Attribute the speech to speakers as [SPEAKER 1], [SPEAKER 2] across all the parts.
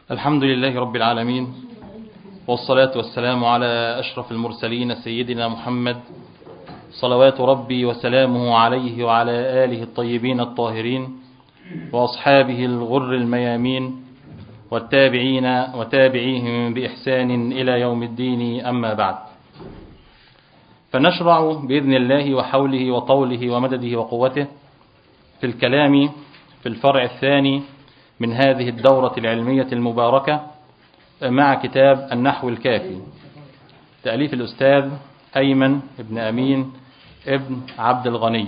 [SPEAKER 1] الحمد لله رب العالمين والصلاة والسلام على أشرف المرسلين سيدنا محمد صلوات ربي وسلامه عليه وعلى آله الطيبين الطاهرين وأصحابه الغر الميامين والتابعين وتابعيهم بإحسان إلى يوم الدين أما بعد فنشرع بإذن الله وحوله وطوله ومدده وقوته في الكلام في الفرع الثاني من هذه الدورة العلمية المباركة مع كتاب النحو الكافي تأليف الأستاذ أيمن ابن أمين ابن عبد الغني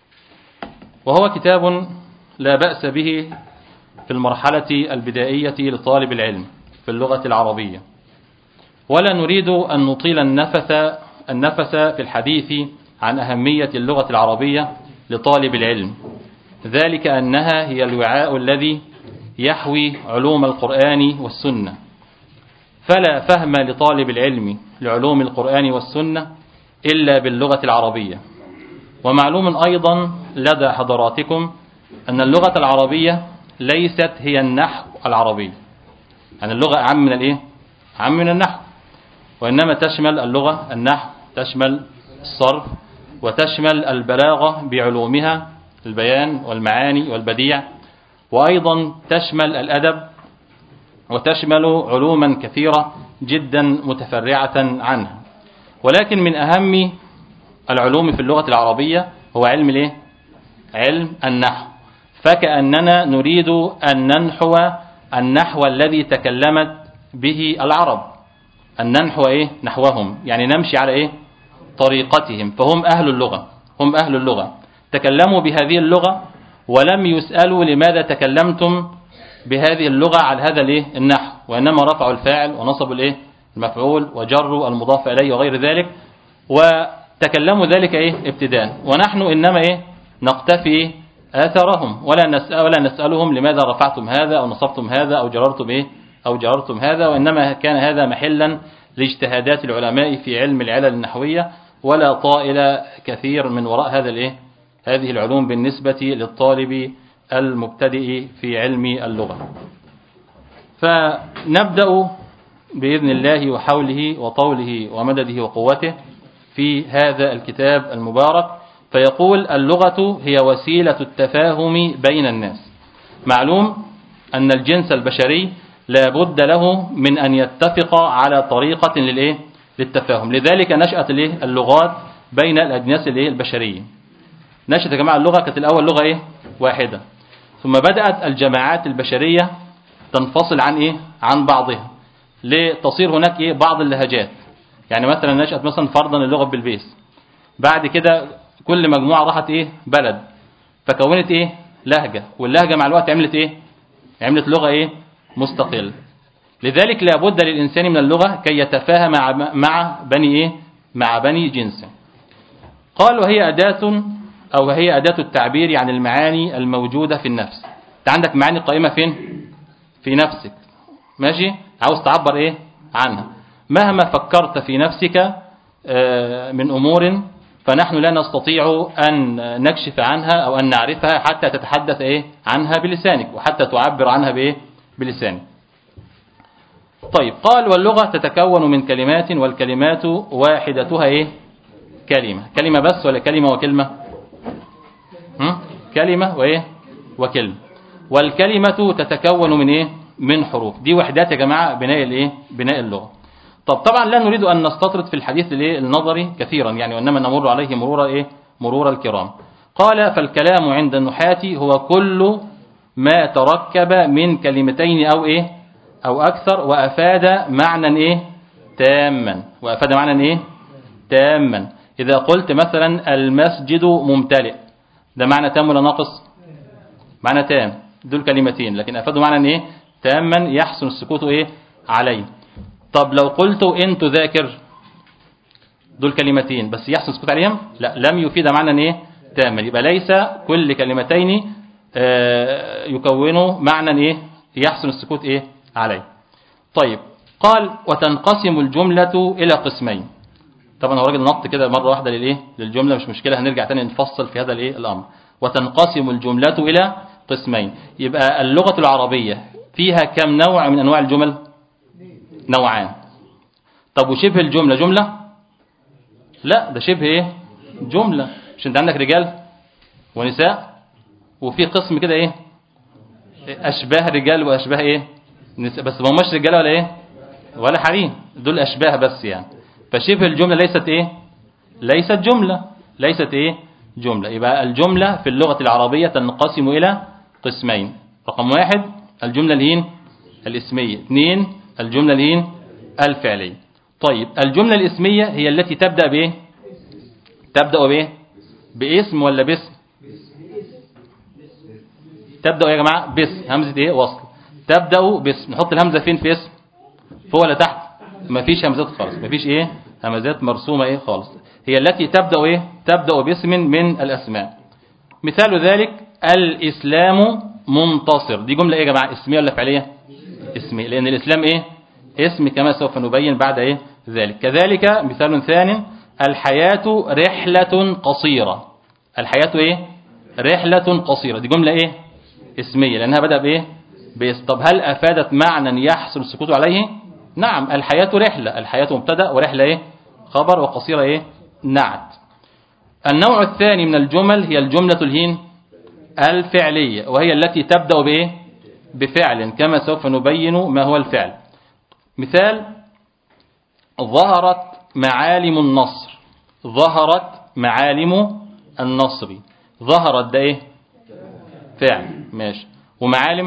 [SPEAKER 1] وهو كتاب لا بأس به في المرحلة البدائية لطالب العلم في اللغة العربية ولا نريد أن نطيل النفس النفس في الحديث عن أهمية اللغة العربية لطالب العلم ذلك أنها هي الوعاء الذي يحوي علوم القرآن والسنة فلا فهم لطالب العلم لعلوم القرآن والسنة إلا باللغة العربية ومعلوم أيضا لدى حضراتكم أن اللغة العربية ليست هي النحو العربي يعني اللغة أعم من الإيه؟ أعم من النحو وإنما تشمل اللغة النحو تشمل الصرف وتشمل البلاغة بعلومها البيان والمعاني والبديع وأيضا تشمل الأدب وتشمل علوما كثيرة جدا متفرعة عنها ولكن من أهم العلوم في اللغة العربية هو علم الايه؟ علم النحو فكأننا نريد أن ننحو النحو الذي تكلمت به العرب أن ننحو إيه؟ نحوهم يعني نمشي على إيه؟ طريقتهم فهم أهل اللغة هم أهل اللغة تكلموا بهذه اللغة ولم يسألوا لماذا تكلمتم بهذه اللغة على هذا الايه النحو وإنما رفعوا الفاعل ونصبوا الايه المفعول وجروا المضاف إليه وغير ذلك وتكلموا ذلك ايه ابتداء ونحن إنما ايه نقتفي آثارهم ولا نسأل ولا نسألهم لماذا رفعتم هذا أو نصبتم هذا أو جررتم ايه أو جررتم هذا وإنما كان هذا محلا لاجتهادات العلماء في علم العلل النحوية ولا طائل كثير من وراء هذا الايه هذه العلوم بالنسبة للطالب المبتدئ في علم اللغة فنبدأ بإذن الله وحوله وطوله ومدده وقوته في هذا الكتاب المبارك فيقول اللغة هي وسيلة التفاهم بين الناس معلوم أن الجنس البشري لا بد له من أن يتفق على طريقة للإيه؟ للتفاهم لذلك نشأت اللغات بين الأجناس البشرية نشأت يا جماعة اللغة كانت الأول لغة إيه؟ واحدة ثم بدأت الجماعات البشرية تنفصل عن إيه؟ عن بعضها لتصير هناك إيه؟ بعض اللهجات يعني مثلا نشأت مثلا فرضا اللغة بالبيس بعد كده كل مجموعة راحت إيه؟ بلد فكونت إيه؟ لهجة واللهجة مع الوقت عملت إيه؟ عملت لغة إيه؟ مستقل لذلك لابد للإنسان من اللغة كي يتفاهم مع بني إيه؟ مع بني جنسه قال وهي أداة أو هي أداة التعبير عن المعاني الموجودة في النفس أنت عندك معاني قائمة فين في نفسك ماشي عاوز تعبر إيه عنها مهما فكرت في نفسك من أمور فنحن لا نستطيع أن نكشف عنها أو أن نعرفها حتى تتحدث إيه عنها بلسانك وحتى تعبر عنها بإيه بلسانك طيب قال واللغة تتكون من كلمات والكلمات واحدتها إيه كلمة كلمة بس ولا كلمة وكلمة كلمة وإيه وكلمة والكلمة تتكون من إيه من حروف دي وحدات يا جماعة بناء الإيه بناء اللغة طب طبعا لا نريد أن نستطرد في الحديث الإيه النظري كثيرا يعني وإنما نمر عليه مرور إيه مرور الكرام قال فالكلام عند النحاة هو كل ما تركب من كلمتين أو إيه أو أكثر وأفاد معنى إيه تاما وأفاد معنى إيه تاما إذا قلت مثلا المسجد ممتلئ ده معنى تام ولا ناقص معنى تام دول كلمتين لكن أفادوا معنى إيه تاما يحسن السكوت إيه عليه طب لو قلت إن تذاكر دول كلمتين بس يحسن السكوت عليهم لا لم يفيد معنى إيه تاما يبقى ليس كل كلمتين آه يكونوا معنى إيه يحسن السكوت إيه عليه طيب قال وتنقسم الجملة إلى قسمين طبعا هو راجل نط كده مرة واحدة للإيه للجملة مش مشكلة هنرجع تاني نفصل في هذا الإيه الأمر وتنقسم الجملة إلى قسمين يبقى اللغة العربية فيها كم نوع من أنواع الجمل نوعان طب وشبه الجملة جملة لا ده شبه ايه جملة مش انت عندك رجال ونساء وفي قسم كده ايه اشباه رجال واشباه ايه نساء بس ما هماش رجاله ولا ايه ولا حريم دول اشباه بس يعني فشبه الجملة ليست ايه ليست جملة ليست ايه جملة يبقى الجملة في اللغة العربية تنقسم الى قسمين رقم واحد الجملة الهين الاسمية اثنين الجملة الهين الفعلية طيب الجملة الاسمية هي التي تبدأ بايه تبدأ بايه باسم ولا باسم تبدأ يا جماعة باسم همزة ايه وصل تبدأ باسم نحط الهمزة فين في اسم فوق ولا تحت مفيش همزات خالص مفيش ايه همزات مرسومة ايه خالص هي التي تبدأ ايه تبدأ باسم من الاسماء مثال ذلك الاسلام منتصر دي جملة ايه يا جماعة اسمية ولا فعلية اسمية لان الاسلام ايه اسم كما سوف نبين بعد ايه ذلك كذلك مثال ثاني الحياة رحلة قصيرة الحياة ايه رحلة قصيرة دي جملة ايه اسمية لانها بدأ بايه باسم طب هل افادت معنى يحصل السكوت عليه نعم الحياة رحلة الحياة مبتدا ورحلة ايه خبر وقصيرة ايه نعت النوع الثاني من الجمل هي الجملة الهين الفعلية وهي التي تبدأ بايه بفعل كما سوف نبين ما هو الفعل مثال ظهرت معالم النصر ظهرت معالم النصر ظهرت ده ايه فعل ماشي ومعالم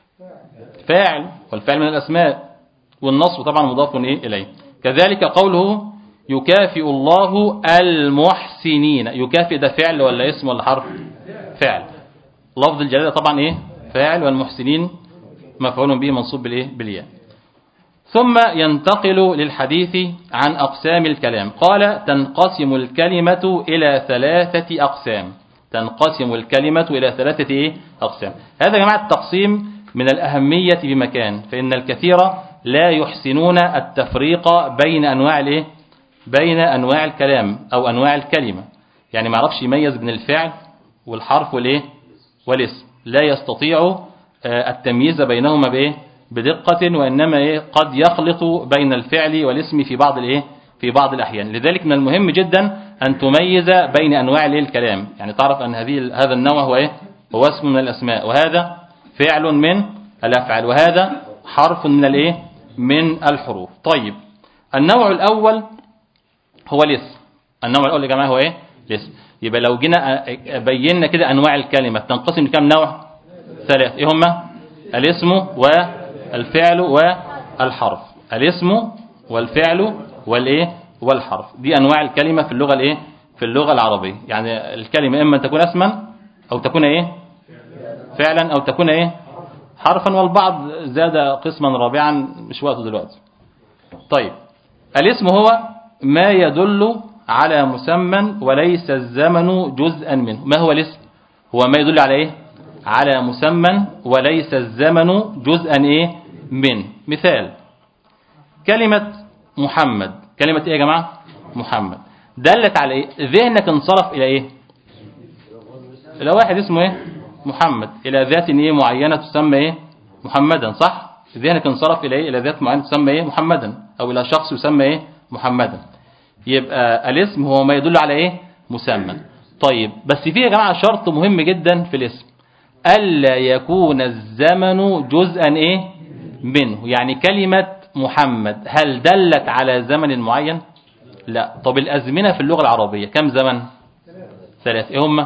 [SPEAKER 1] فاعل والفعل من الأسماء والنصر طبعا مضاف إيه إليه كذلك قوله يكافئ الله المحسنين يكافئ ده فعل ولا اسم ولا حرف فعل لفظ الجلالة طبعا إيه فاعل والمحسنين مفعول به منصوب بالإيه بالياء ثم ينتقل للحديث عن أقسام الكلام قال تنقسم الكلمة إلى ثلاثة أقسام تنقسم الكلمة إلى ثلاثة إيه؟ أقسام هذا يا جماعة التقسيم من الأهمية بمكان فإن الكثير لا يحسنون التفريق بين أنواع الإيه؟ بين أنواع الكلام أو أنواع الكلمة يعني ما عرفش يميز بين الفعل والحرف والإيه؟ والاسم لا يستطيع التمييز بينهما بإيه؟ بدقة وإنما إيه؟ قد يخلط بين الفعل والاسم في بعض الإيه؟ في بعض الأحيان لذلك من المهم جدا أن تميز بين أنواع الكلام يعني تعرف أن هذه هذا النوع هو إيه؟ هو اسم من الأسماء وهذا فعل من الأفعال وهذا حرف من الإيه؟ من الحروف طيب النوع الأول هو الاسم النوع الأول يا جماعة هو إيه؟ الاسم يبقى لو جينا بينا كده أنواع الكلمة تنقسم لكم نوع ثلاث إيه هما الاسم والفعل والحرف الاسم والفعل والإيه والحرف دي أنواع الكلمة في اللغة الإيه في اللغة العربية يعني الكلمة إما أن تكون اسما أو تكون إيه فعلا أو تكون إيه حرفا والبعض زاد قسما رابعا مش وقته دلوقتي طيب الاسم هو ما يدل على مسمى وليس الزمن جزءا منه ما هو الاسم هو ما يدل على إيه على مسمى وليس الزمن جزءا إيه منه مثال كلمة محمد كلمة ايه يا جماعة محمد دلت على ايه ذهنك انصرف الى ايه الى واحد اسمه ايه محمد الى ذات ايه معينة تسمى ايه محمدا صح ذهنك انصرف الى ايه الى ذات معينة تسمى ايه محمدا او الى شخص يسمى ايه محمدا يبقى الاسم هو ما يدل على ايه مسمى طيب بس في يا جماعة شرط مهم جدا في الاسم ألا يكون الزمن جزءا ايه منه يعني كلمة محمد هل دلت على زمن معين لا طب الأزمنة في اللغة العربية كم زمن ثلاث ايه هم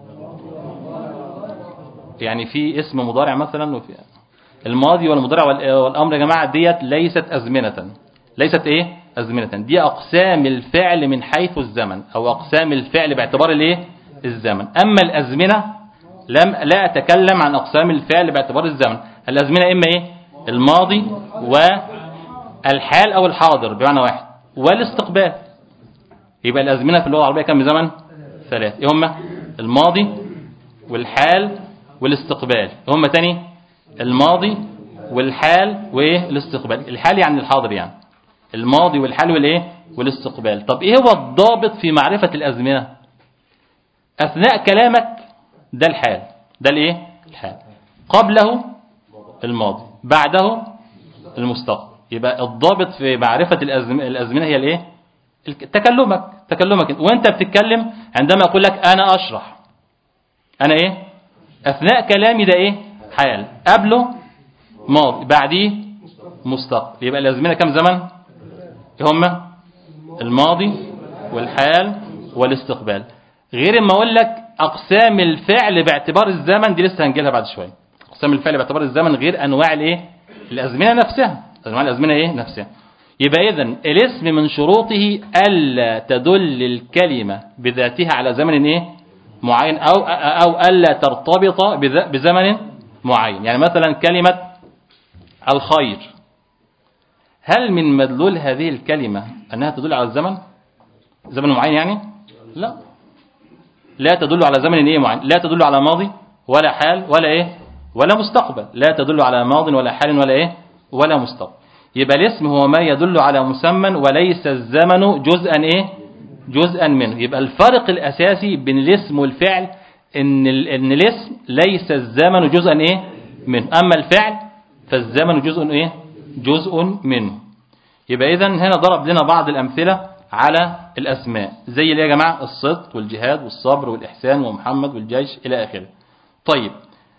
[SPEAKER 1] يعني في اسم مضارع مثلا وفي الماضي والمضارع والأمر يا جماعة ديت ليست أزمنة ليست ايه أزمنة دي أقسام الفعل من حيث الزمن أو أقسام الفعل باعتبار الايه الزمن أما الأزمنة لم لا أتكلم عن أقسام الفعل باعتبار الزمن الأزمنة إما ايه الماضي و الحال أو الحاضر بمعنى واحد والاستقبال يبقى الأزمنة في اللغة العربية كم زمن ثلاث إيه هم الماضي والحال والاستقبال إيه هم تاني الماضي والحال والاستقبال الحال يعني الحاضر يعني الماضي والحال والايه والاستقبال طب ايه هو الضابط في معرفة الأزمنة أثناء كلامك ده الحال ده الايه الحال قبله الماضي بعده المستقبل يبقى الضابط في معرفة الأزم- الأزمنة هي الايه الك- تكلمك تكلمك وانت بتتكلم عندما اقول لك انا اشرح انا ايه اثناء كلامي ده ايه حال قبله ماضي بعديه مستقبل يبقى الازمنه كم زمن هما الماضي والحال والاستقبال غير اما اقول لك اقسام الفعل باعتبار الزمن دي لسه هنجيلها بعد شويه اقسام الفعل باعتبار الزمن غير انواع الايه الازمنه نفسها انواع الازمنه ايه نفسها يبقى اذا الاسم من شروطه الا تدل الكلمه بذاتها على زمن ايه معين او او الا ترتبط بذ- بزمن معين يعني مثلا كلمه الخير هل من مدلول هذه الكلمه انها تدل على الزمن زمن معين يعني لا لا تدل على زمن ايه معين لا تدل على ماضي ولا حال ولا ايه ولا مستقبل لا تدل على ماض ولا حال ولا ايه ولا مستقبل يبقى الاسم هو ما يدل على مسمى وليس الزمن جزءا ايه جزءا منه يبقى الفرق الاساسي بين الاسم والفعل ان ال- ان الاسم ليس الزمن جزءا ايه منه اما الفعل فالزمن جزء ايه جزء منه يبقى اذا هنا ضرب لنا بعض الامثله على الاسماء زي اللي يا جماعه الصدق والجهاد والصبر والاحسان ومحمد والجيش الى اخره طيب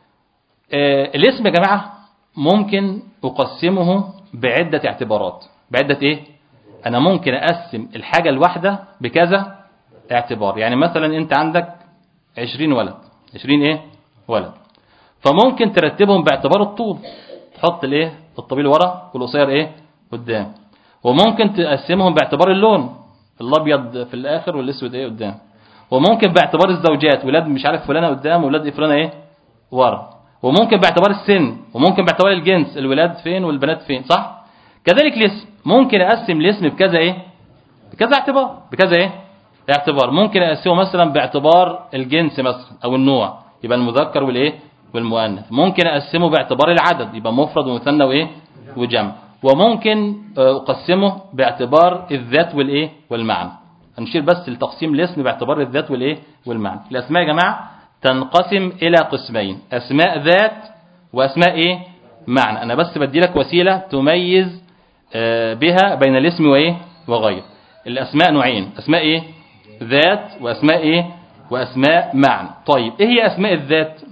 [SPEAKER 1] آه الاسم يا جماعه ممكن اقسمه بعده اعتبارات بعده ايه انا ممكن اقسم الحاجه الواحده بكذا اعتبار يعني مثلا انت عندك 20 ولد 20 ايه ولد فممكن ترتبهم باعتبار الطول تحط الايه الطويل ورا والقصير ايه قدام وممكن تقسمهم باعتبار اللون الابيض في الاخر والاسود ايه قدام وممكن باعتبار الزوجات ولاد مش عارف فلانه قدام وولاد إيه فلانه ايه ورا وممكن باعتبار السن وممكن باعتبار الجنس الولاد فين والبنات فين صح كذلك الاسم ممكن اقسم الاسم بكذا ايه بكذا اعتبار بكذا ايه اعتبار ممكن اقسمه مثلا باعتبار الجنس مثلا او النوع يبقى المذكر والايه والمؤنث ممكن اقسمه باعتبار العدد يبقى مفرد ومثنى وايه وجمع وممكن آه، اقسمه باعتبار الذات والايه والمعنى هنشير بس لتقسيم الاسم باعتبار الذات والايه والمعنى الاسماء يا جماعه تنقسم الى قسمين اسماء ذات واسماء ايه معنى انا بس بدي لك وسيله تميز آه، بها بين الاسم وايه وغيره الاسماء نوعين اسماء ايه ذات واسماء ايه واسماء معنى طيب ايه هي اسماء الذات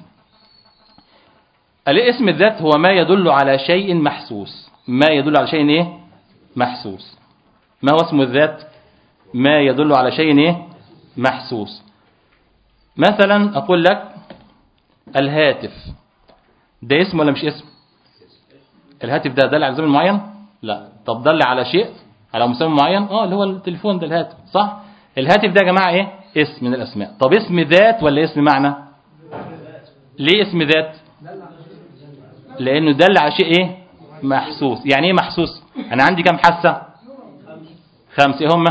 [SPEAKER 1] الاسم الذات هو ما يدل على شيء محسوس ما يدل على شيء ايه محسوس ما هو اسم الذات ما يدل على شيء ايه محسوس مثلا اقول لك الهاتف ده اسم ولا مش اسم الهاتف ده دل على زمن معين لا طب دل على شيء على مسمى معين اه اللي هو التليفون ده الهاتف صح الهاتف ده يا جماعه ايه اسم من الاسماء طب اسم ذات ولا اسم معنى ليه اسم ذات لانه دل على شيء ايه محسوس يعني ايه محسوس انا عندي كم حاسه خمسه هم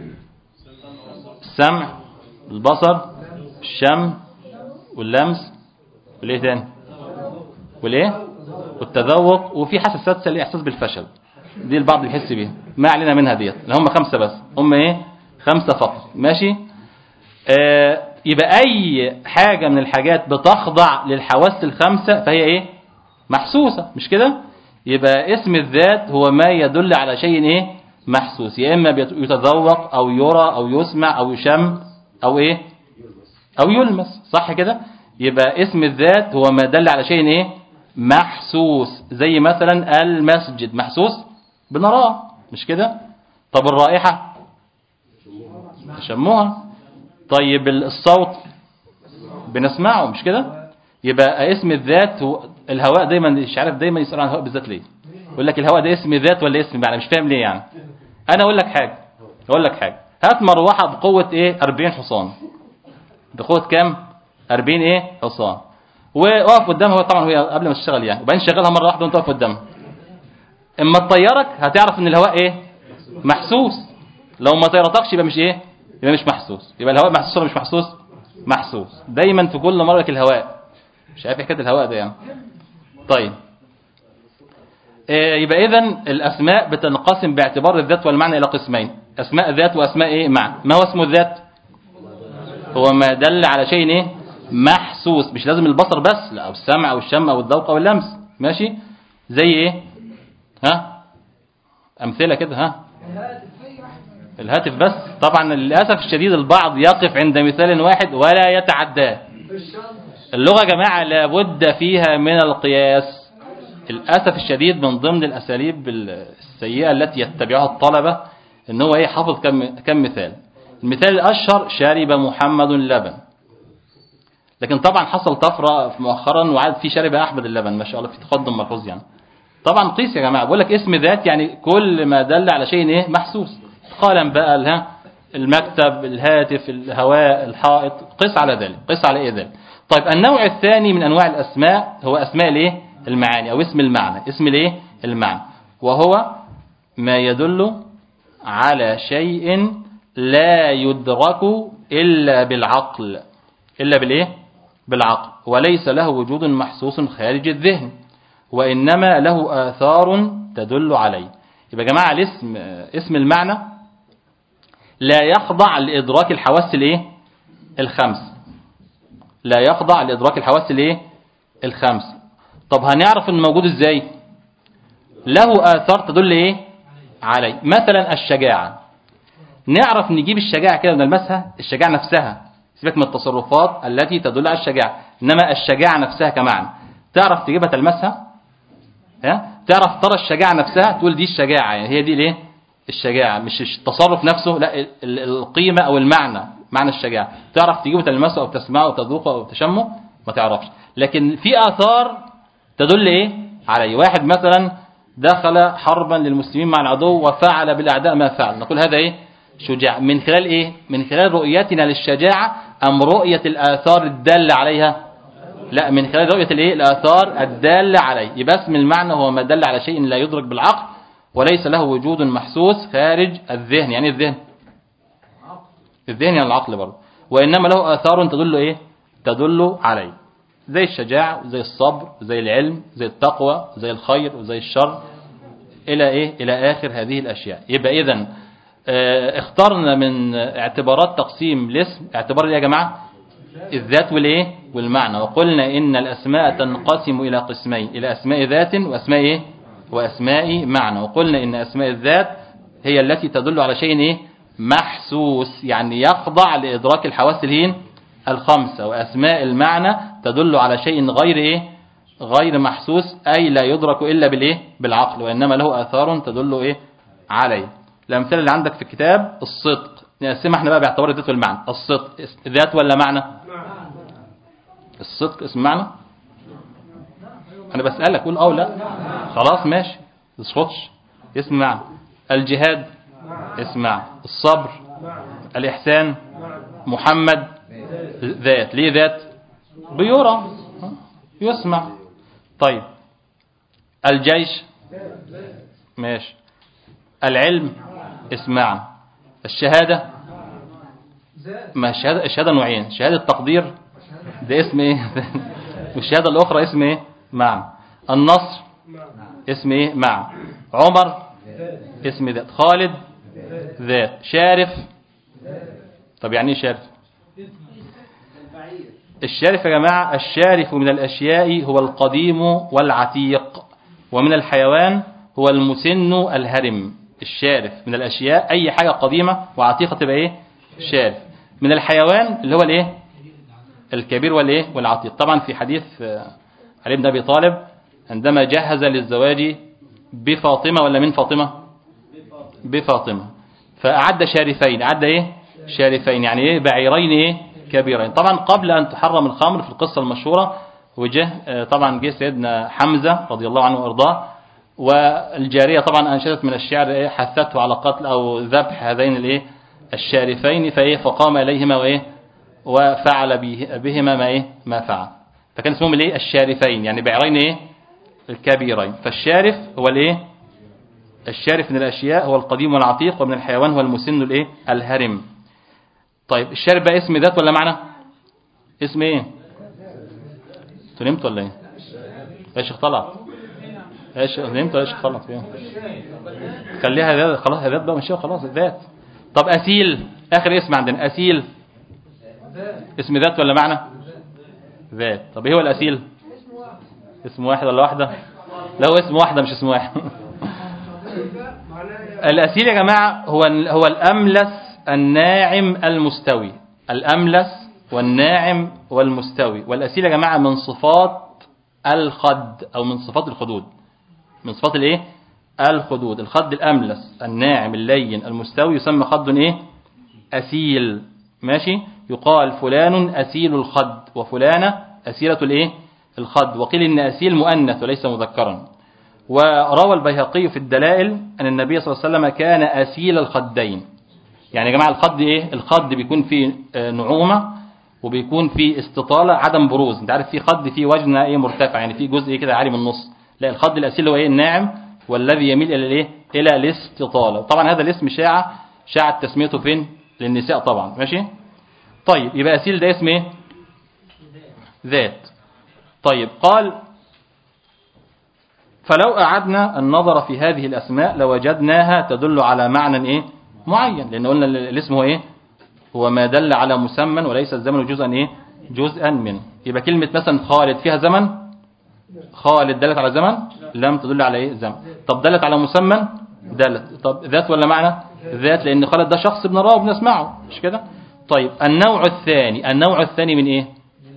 [SPEAKER 1] السمع البصر الشم واللمس والايه تاني والايه والتذوق وفي حاسه سادسه اللي هي احساس بالفشل دي البعض بيحس بيها ما علينا منها ديت اللي هم خمسه بس هم ايه خمسه فقط ماشي آه يبقى اي حاجه من الحاجات بتخضع للحواس الخمسه فهي ايه محسوسه مش كده يبقى اسم الذات هو ما يدل على شيء ايه محسوس يا اما بيت- يتذوق او يرى او يسمع او يشم او ايه او يلمس صح كده يبقى اسم الذات هو ما دل على شيء ايه محسوس زي مثلا المسجد محسوس بنراه مش كده طب الرائحه تشموها طيب الصوت بنسمعه مش كده يبقى اسم الذات هو الهواء دايما مش عارف دايما يسأل عن الهواء بالذات ليه يقول لك الهواء ده اسم ذات ولا اسم معنى مش فاهم ليه يعني انا اقول لك حاجه اقول لك حاجه هات مروحه بقوه ايه 40 حصان بقوه كام 40 ايه حصان واقف قدامها هو طبعا هي قبل ما تشتغل يعني وبعدين شغلها مره واحده وانت واقف قدامها اما تطيرك هتعرف ان الهواء ايه محسوس لو ما طيرتكش يبقى مش ايه يبقى مش محسوس يبقى الهواء محسوس ولا مش محسوس محسوس دايما في كل مره لك الهواء مش عارف إيه حكايه الهواء ده يعني طيب آه، يبقى اذا الاسماء بتنقسم باعتبار الذات والمعنى الى قسمين اسماء ذات واسماء ايه معنى ما هو اسم الذات هو ما دل على شيء ايه محسوس مش لازم البصر بس لا او السمع او الشم او الذوق او اللمس ماشي زي ايه ها امثله كده ها الهاتف بس طبعا للاسف الشديد البعض يقف عند مثال واحد ولا يتعداه اللغه يا جماعه لابد فيها من القياس للاسف الشديد من ضمن الاساليب السيئه التي يتبعها الطلبه ان هو ايه حافظ كم كم مثال المثال الاشهر شرب محمد اللبن لكن طبعا حصل طفره مؤخرا وعاد في شرب احمد اللبن ما شاء الله في تقدم ملحوظ يعني طبعا قيس يا جماعه بقول لك اسم ذات يعني كل ما دل على شيء ايه محسوس قلم بقى الها المكتب الهاتف الهواء الحائط قس على ذلك قس على ايه ذلك طيب النوع الثاني من انواع الاسماء هو اسماء الايه المعاني او اسم المعنى اسم الايه المعنى وهو ما يدل على شيء لا يدرك الا بالعقل الا بالايه بالعقل وليس له وجود محسوس خارج الذهن وإنما له آثار تدل عليه يبقى يا جماعة الاسم اسم المعنى لا يخضع لإدراك الحواس الايه الخمس لا يخضع لإدراك الحواس الايه الخمس طب هنعرف انه موجود ازاي له آثار تدل ايه عليه مثلا الشجاعة نعرف نجيب الشجاعة كده ونلمسها الشجاعة نفسها سيبك من التصرفات التي تدل على الشجاعة إنما الشجاعة نفسها كمعنى تعرف تجيبها تلمسها ها تعرف ترى الشجاعة نفسها تقول دي الشجاعة يعني هي دي الايه الشجاعة مش التصرف نفسه لا ال- القيمة أو المعنى معنى الشجاعة تعرف تجيبه تلمسه أو تسمعه أو تذوقه أو تشمه ما تعرفش لكن في آثار تدل إيه عليه واحد مثلا دخل حربا للمسلمين مع العدو وفعل بالأعداء ما فعل نقول هذا إيه شجاع من خلال إيه من خلال رؤيتنا للشجاعة أم رؤية الآثار الدالة عليها لا من خلال رؤية الايه الآثار الدالة عليه يبقى اسم المعنى هو ما دل على شيء لا يدرك بالعقل وليس له وجود محسوس خارج الذهن يعني إيه الذهن الذهن يعني العقل برضه وإنما له آثار تدل إيه تدل عليه زي الشجاعة زي الصبر زي العلم زي التقوى زي الخير وزي الشر إلى إيه إلى آخر هذه الأشياء يبقى إذا اخترنا من اعتبارات تقسيم الاسم اعتبار إيه يا جماعة الذات والايه والمعنى وقلنا ان الاسماء تنقسم الى قسمين الى اسماء ذات واسماء ايه واسماء معنى وقلنا ان اسماء الذات هي التي تدل على شيء ايه محسوس يعني يخضع لادراك الحواس الهين الخمسه واسماء المعنى تدل على شيء غير ايه غير محسوس اي لا يدرك الا بالايه بالعقل وانما له اثار تدل ايه عليه الامثله اللي عندك في الكتاب الصدق نقسمها احنا بقى باعتبار الذات والمعنى الصدق ذات ولا معنى الصدق اسم معنى انا بسألك قول اه لا خلاص ماشي تسقطش اسم معنى الجهاد اسم معنى الصبر الإحسان محمد ذات ليه ذات بيرى يسمع طيب الجيش ماشي العلم اسم معنى الشهادة ما الشهادة, الشهادة نوعين شهادة تقدير ده اسم ايه والشهادة الاخرى اسم ايه معنى النصر اسم ايه معنى عمر اسم ذات خالد ذات شارف طب يعني ايه شارف الشارف يا جماعة الشارف من الأشياء هو القديم والعتيق ومن الحيوان هو المسن الهرم الشارف من الأشياء أي حاجة قديمة وعتيقة تبقى إيه شارف من الحيوان اللي هو الإيه الكبير والإيه والعتيق طبعا في حديث علي بن أبي طالب عندما جهز للزواج بفاطمة ولا من فاطمة بفاطمة فأعد شارفين أعد إيه شارفين يعني إيه بعيرين إيه كبيرين طبعا قبل أن تحرم الخمر في القصة المشهورة وجه طبعا جه سيدنا حمزة رضي الله عنه وارضاه والجارية طبعا أنشدت من الشعر حثته على قتل أو ذبح هذين الايه الشارفين فإيه فقام إليهما وإيه وفعل بهما ما إيه ما فعل فكان اسمهم الايه الشارفين يعني بعيرين إيه الكبيرين فالشارف هو الايه الشارف من الأشياء هو القديم والعتيق ومن الحيوان هو المسن الايه الهرم طيب الشارف بقى اسم ذات ولا معنى اسم ايه انتوا نمت ولا ايه يا شيخ طلعت ايش نمت ولا ايش خلص فيها خليها ذات خلاص ذات بقى مشيها خلاص ذات طب اسيل اخر اسم عندنا اسيل اسم ذات ولا معنى ذات طب ايه هو الاسيل اسم واحد ولا واحده له اسم واحدة مش اسم واحد الأسيل يا جماعة هو هو الأملس الناعم المستوي الأملس والناعم والمستوي والأسيل يا جماعة من صفات الخد أو من صفات الخدود من صفات الايه الخدود الخد الأملس الناعم اللين المستوي يسمى خد ايه أسيل ماشي يقال فلان أسيل الخد وفلانة أسيلة الايه الخد وقيل إن أسيل مؤنث وليس مذكرا وروى البيهقي في الدلائل أن النبي صلى الله عليه وسلم كان أسيل الخدين يعني يا جماعة الخد إيه الخد بيكون فيه نعومة وبيكون فيه استطالة عدم بروز انت عارف في خد فيه وجن ايه مرتفع يعني في جزء كده عالي من النص لا الخد الأسيل هو ايه الناعم والذي يميل إلى الايه إلى الاستطالة طبعا هذا الاسم شاع شاعت تسميته فين للنساء طبعا ماشي طيب يبقى أسيل ده اسم ايه ذات طيب قال فلو أعدنا النظر في هذه الأسماء لوجدناها تدل على معنى إيه معين لأن قلنا الاسم هو إيه هو ما دل على مسمى وليس الزمن جزءا إيه جزءا منه يبقى كلمة مثلا خالد فيها زمن خالد دلت على زمن لم تدل على إيه زمن طب دلت على مسمى دلت طب ذات ولا معنى ذات لأن خالد ده شخص بنراه وبنسمعه مش كده طيب النوع الثاني النوع الثاني من إيه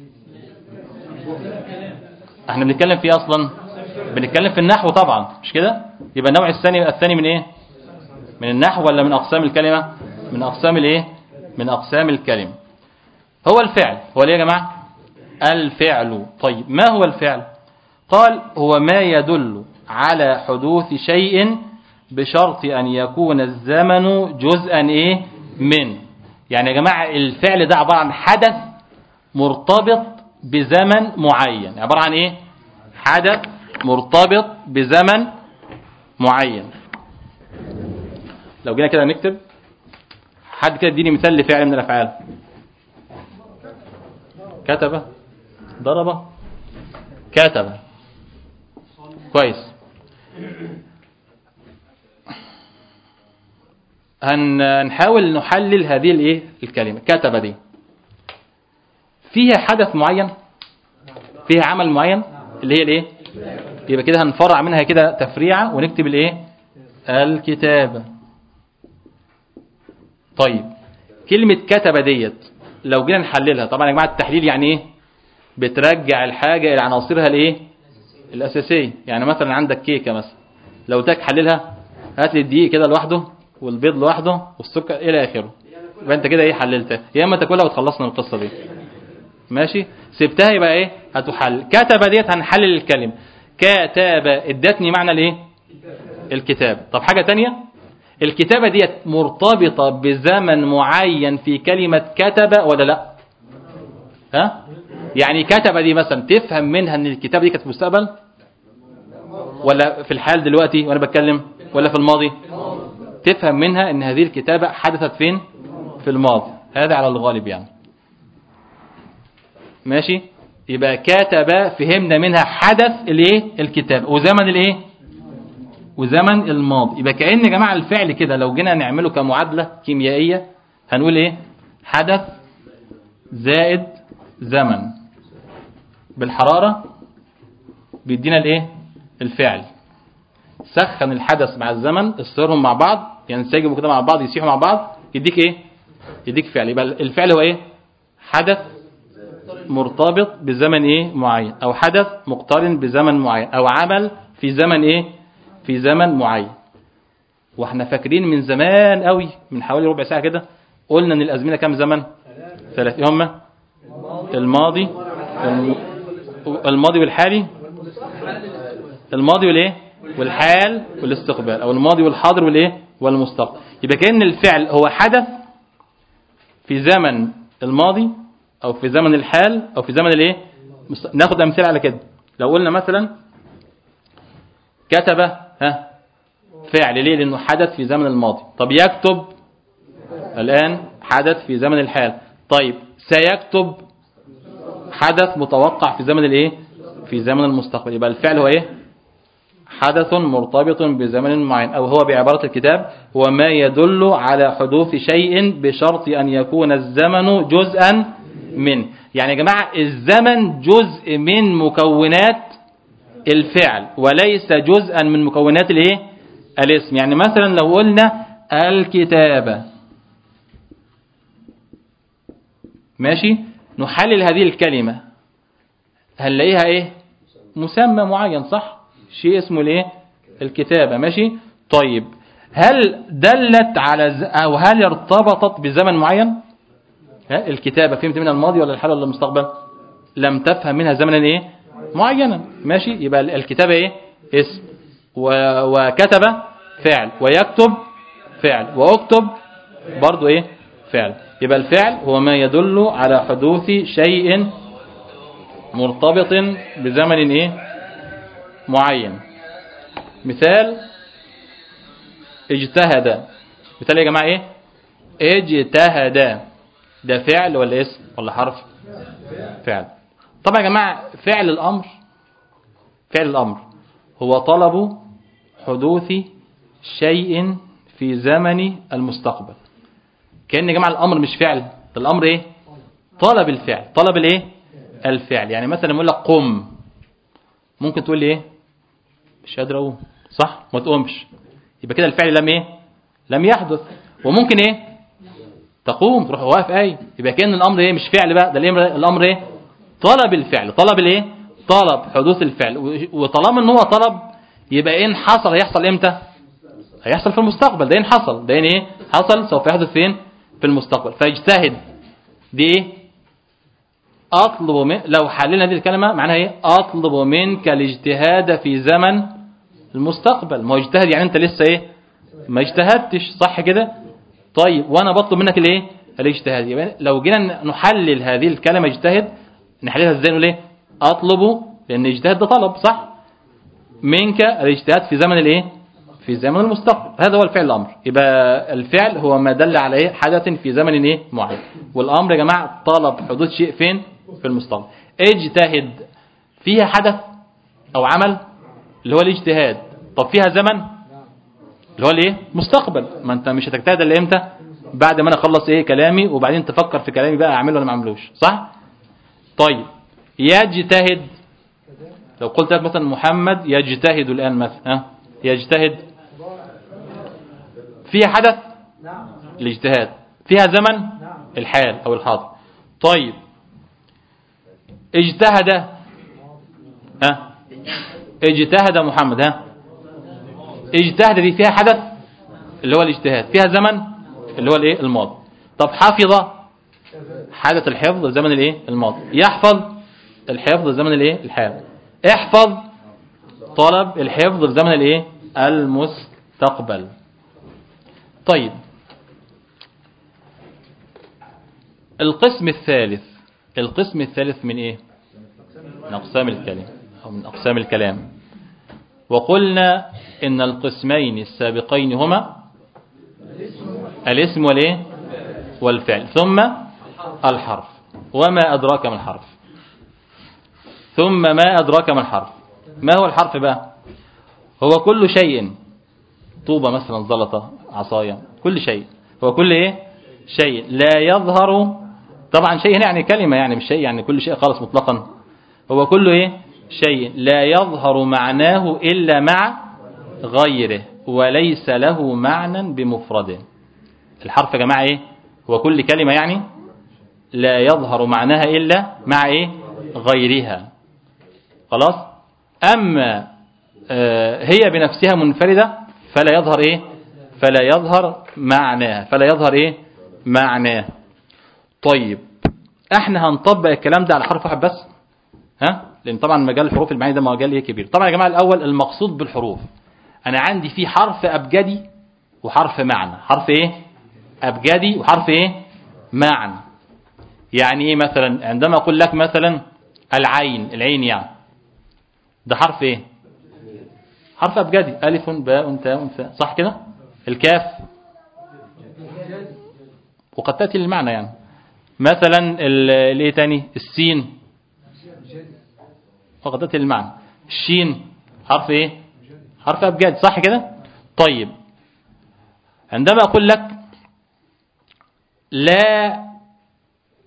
[SPEAKER 1] احنا بنتكلم في اصلا بنتكلم في النحو طبعا مش كده يبقى النوع الثاني الثاني من ايه من النحو ولا من اقسام الكلمه من اقسام الايه من اقسام الكلمه هو الفعل هو ليه يا جماعه الفعل طيب ما هو الفعل قال هو ما يدل على حدوث شيء بشرط ان يكون الزمن جزءا ايه من يعني يا جماعه الفعل ده عباره عن حدث مرتبط بزمن معين عبارة عن ايه حدث مرتبط بزمن معين لو جينا كده نكتب حد كده اديني مثال لفعل من الافعال كتب ضرب كتب كويس هنحاول نحلل هذه الايه الكلمه كتب دي فيها حدث معين فيها عمل معين اللي هي الايه يبقى كده هنفرع منها كده تفريعة ونكتب الايه الكتابة طيب كلمة كتب ديت لو جينا نحللها طبعا يا جماعة التحليل يعني ايه بترجع الحاجة الى عناصرها الايه الاساسية يعني مثلا عندك كيكة مثلا لو تاك حللها هات لي الدقيق كده لوحده والبيض لوحده والسكر الى اخره يبقى انت كده ايه حللتها يا اما تاكلها وتخلصنا من القصة دي ماشي سبتها يبقى ايه هتحل كتب ديت هنحلل الكلمة كتاب ادتني معنى الايه الكتاب طب حاجة تانية الكتابة ديت مرتبطة بزمن معين في كلمة كتب ولا لا ها يعني كتب دي مثلا تفهم منها ان الكتابة دي كانت في المستقبل ولا في الحال دلوقتي وانا بتكلم ولا في الماضي تفهم منها ان هذه الكتابة حدثت فين في الماضي هذا على الغالب يعني ماشي يبقى كتب فهمنا منها حدث الايه الكتاب وزمن الايه وزمن الماضي يبقى كأن يا جماعه الفعل كده لو جينا نعمله كمعادله كيميائيه هنقول ايه حدث زائد زمن بالحراره بيدينا الايه الفعل سخن الحدث مع الزمن اصهرهم مع بعض ينسجموا كده مع بعض يسيحوا مع بعض يديك ايه يديك فعل يبقى الفعل هو ايه حدث مرتبط بزمن ايه معين او حدث مقترن بزمن معين او عمل في زمن ايه في زمن معين واحنا فاكرين من زمان قوي من حوالي ربع ساعة كده قلنا ان الازمنة كام زمن ثلاث هم الماضي الماضي والحالي الماضي والايه والحال والاستقبال او الماضي والحاضر والايه والمستقبل يبقى كأن الفعل هو حدث في زمن الماضي او في زمن الحال او في زمن الايه ناخد امثله على كده لو قلنا مثلا كتب ها فعل ليه لانه حدث في زمن الماضي طب يكتب الان حدث في زمن الحال طيب سيكتب حدث متوقع في زمن الايه في زمن المستقبل يبقى الفعل هو ايه حدث مرتبط بزمن معين او هو بعبارة الكتاب هو ما يدل على حدوث شيء بشرط ان يكون الزمن جزءا من يعني يا جماعة الزمن جزء من مكونات الفعل وليس جزءا من مكونات الايه الاسم يعني مثلا لو قلنا الكتابة ماشي نحلل هذه الكلمة هنلاقيها ايه مسمى معين صح شيء اسمه الايه الكتابة ماشي طيب هل دلت على ز... او هل ارتبطت بزمن معين ها الكتابة فهمت منها الماضي ولا الحال ولا المستقبل لم تفهم منها زمنا ايه معينا ماشي يبقى الكتابة ايه اسم و... وكتب فعل ويكتب فعل واكتب برضو ايه فعل يبقى الفعل هو ما يدل على حدوث شيء مرتبط بزمن ايه معين مثال اجتهد مثال يا جماعة ايه اجتهد ده فعل ولا اسم ولا حرف فعل طبعا يا جماعة فعل الامر فعل الامر هو طلب حدوث شيء في زمن المستقبل كأن يا جماعة الامر مش فعل الامر ايه طلب الفعل طلب الايه الفعل يعني مثلا يقول لك قم ممكن تقول لي ايه مش قادر اقوم صح ما تقومش يبقى كده الفعل لم ايه لم يحدث وممكن ايه تقوم تروح واقف اي يبقى كان الامر ايه مش فعل بقى ده الامر الامر ايه طلب الفعل طلب الايه طلب حدوث الفعل وطالما ان هو طلب يبقى ان حصل هيحصل امتى هيحصل في المستقبل ده ان حصل ده ان ايه حصل سوف يحدث فين في المستقبل فاجتهد دي ايه اطلب من لو حللنا هذه الكلمه معناها ايه اطلب منك الاجتهاد في زمن المستقبل ما هو اجتهد يعني انت لسه ايه ما اجتهدتش صح كده طيب وانا بطلب منك الايه الاجتهاد يبقى لو جينا نحلل هذه الكلمه اجتهد نحللها ازاي نقول ايه اطلب لان اجتهاد ده طلب صح منك الاجتهاد في زمن الايه في زمن المستقبل هذا هو الفعل الامر يبقى الفعل هو ما دل على ايه حدث في زمن ايه معين والامر يا جماعه طلب حدوث شيء فين في المستقبل اجتهد فيها حدث او عمل اللي هو الاجتهاد طب فيها زمن اللي هو الايه مستقبل ما انت مش هتجتهد الا امتى بعد ما انا اخلص ايه كلامي وبعدين تفكر في كلامي بقى اعمله ولا ما اعملوش صح طيب يجتهد لو قلت لك مثلا محمد يجتهد الان مثلا ها يجتهد فيها حدث الاجتهاد فيها زمن الحال او الحاضر طيب اجتهد ها اجتهد محمد ها اجتهد دي فيها حدث اللي هو الاجتهاد فيها زمن اللي هو الايه الماضي طب حفظ حدث الحفظ زمن الايه الماضي يحفظ الحفظ زمن الايه الحال احفظ طلب الحفظ في زمن الايه المستقبل طيب القسم الثالث القسم الثالث من ايه من اقسام الكلام او من اقسام الكلام وقلنا ان القسمين السابقين هما الاسم والايه والفعل ثم الحرف وما ادراك ما الحرف ثم ما ادراك ما الحرف ما هو الحرف بقى هو كل شيء طوبة مثلا زلطة عصاية كل شيء هو كل ايه شيء لا يظهر طبعا شيء هنا يعني كلمة يعني مش شيء يعني كل شيء خالص مطلقا هو كله ايه شيء لا يظهر معناه إلا مع غيره وليس له معنى بمفرده الحرف يا جماعة ايه هو كل كلمة يعني لا يظهر معناها إلا مع ايه غيرها خلاص أما هي بنفسها منفردة فلا يظهر ايه فلا يظهر معناها فلا يظهر ايه معناه طيب احنا هنطبق الكلام ده على حرف واحد بس ها لان طبعا مجال الحروف المعاني ده مجال ايه كبير طبعا يا جماعه الاول المقصود بالحروف انا عندي في حرف ابجدي وحرف معنى حرف ايه ابجدي وحرف ايه معنى يعني ايه مثلا عندما اقول لك مثلا العين العين يعني ده حرف ايه حرف ابجدي الف باء تاء ثاء صح كده الكاف وقد تاتي للمعنى يعني مثلا الايه تاني السين وقد تاتي للمعنى الشين حرف ايه حرف ابجدي صح كده طيب عندما اقول لك لا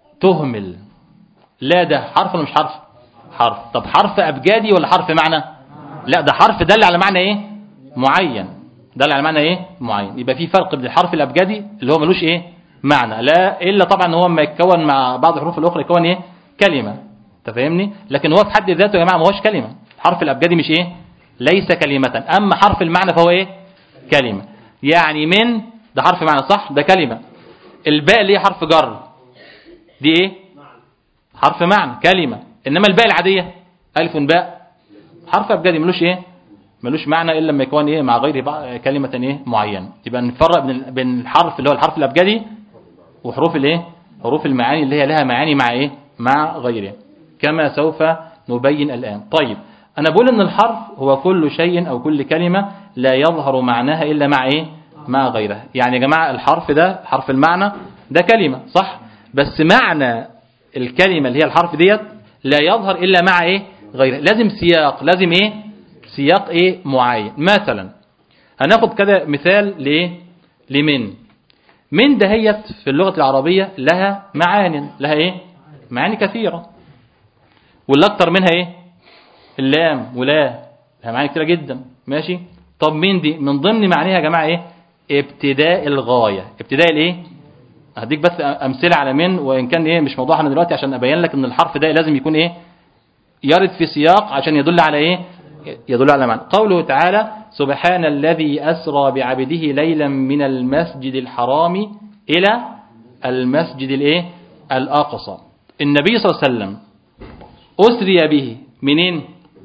[SPEAKER 1] تهمل لا ده حرف ولا مش حرف حرف طب حرف ابجدي ولا حرف معنى لا ده حرف دل على معنى ايه معين دل على معنى ايه معين يبقى في فرق بين الحرف الابجدي اللي هو ملوش ايه معنى لا الا طبعا هو لما يتكون مع بعض الحروف الاخرى يكون ايه كلمه انت فاهمني لكن هو في حد ذاته يا جماعه ما هوش كلمه الحرف الابجدي مش ايه ليس كلمه اما حرف المعنى فهو ايه كلمه يعني من ده حرف معنى صح ده كلمه الباء اللي هي حرف جر دي ايه حرف معنى كلمه انما الباء العاديه الف باء حرف ابجدي ملوش ايه ملوش معنى الا لما يكون ايه مع غير بع- كلمه ايه معينه يبقى نفرق بين ال- بين الحرف اللي هو الحرف الابجدي وحروف الايه حروف المعاني اللي هي لها معاني مع ايه مع غيرها كما سوف نبين الان طيب انا بقول ان الحرف هو كل شيء او كل كلمه لا يظهر معناها الا مع ايه مع غيرها يعني يا جماعه الحرف ده حرف المعنى ده كلمه صح بس معنى الكلمه اللي هي الحرف ديت لا يظهر الا مع ايه غيرها لازم سياق لازم ايه سياق ايه معين مثلا هناخد كده مثال لايه لمن من دهيت في اللغة العربية لها معان لها ايه معاني كثيرة والاكتر منها ايه اللام ولا لها معاني كثيرة جدا ماشي طب مين دي من ضمن معانيها يا جماعة ايه ابتداء الغاية ابتداء الايه هديك بس امثله على من وان كان ايه مش موضوعنا دلوقتي عشان ابين لك ان الحرف ده لازم يكون ايه يرد في سياق عشان يدل على ايه يدل على معنى قوله تعالى سبحان الذي أسرى بعبده ليلا من المسجد الحرام إلى المسجد الايه الأقصى النبي صلى الله عليه وسلم أسري به منين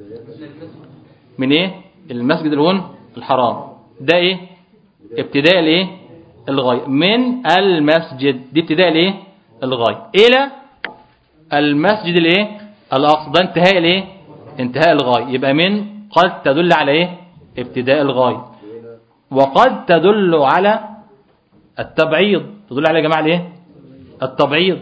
[SPEAKER 1] من ايه المسجد الهون الحرام ده ايه ابتداء الايه الغاية من المسجد دي ابتداء الايه الغاية إلى المسجد الايه الأقصى ده انتهاء الايه انتهاء الغاية يبقى من قد تدل على ايه ابتداء الغاية وقد تدل على التبعيض تدل على يا جماعة الايه التبعيض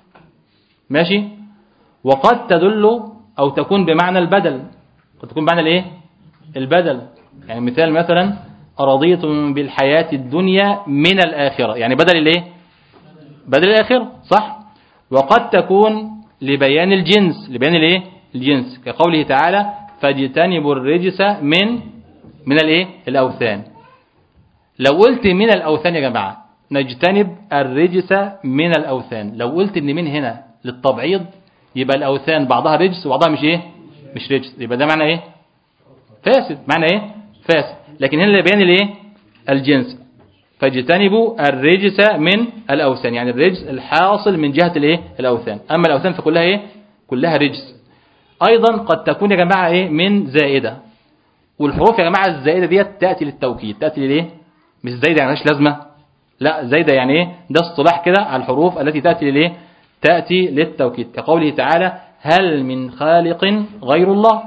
[SPEAKER 1] ماشي وقد تدل او تكون بمعنى البدل قد تكون بمعنى الايه البدل يعني مثال مثلا أرضيتم بالحياة الدنيا من الآخرة يعني بدل الايه بدل الآخرة صح وقد تكون لبيان الجنس لبيان الايه الجنس كقوله تعالى فاجتنبوا الرجس من من الايه الاوثان لو قلت من الاوثان يا جماعه نجتنب الرجس من الاوثان لو قلت ان من هنا للتبعيض يبقى الاوثان بعضها رجس وبعضها مش ايه مش رجس يبقى ده معنى ايه فاسد معنى ايه فاسد لكن هنا لبيان الايه الجنس فاجتنبوا الرجس من الاوثان يعني الرجس الحاصل من جهه الايه الاوثان اما الاوثان فكلها ايه كلها رجس ايضا قد تكون يا جماعه ايه من زائده والحروف يا جماعه الزائده ديت تاتي للتوكيد تاتي للايه مش زايده يعني مش لازمه لا زايده يعني ايه ده اصطلاح كده على الحروف التي تاتي للايه تاتي للتوكيد كقوله تعالى هل من خالق غير الله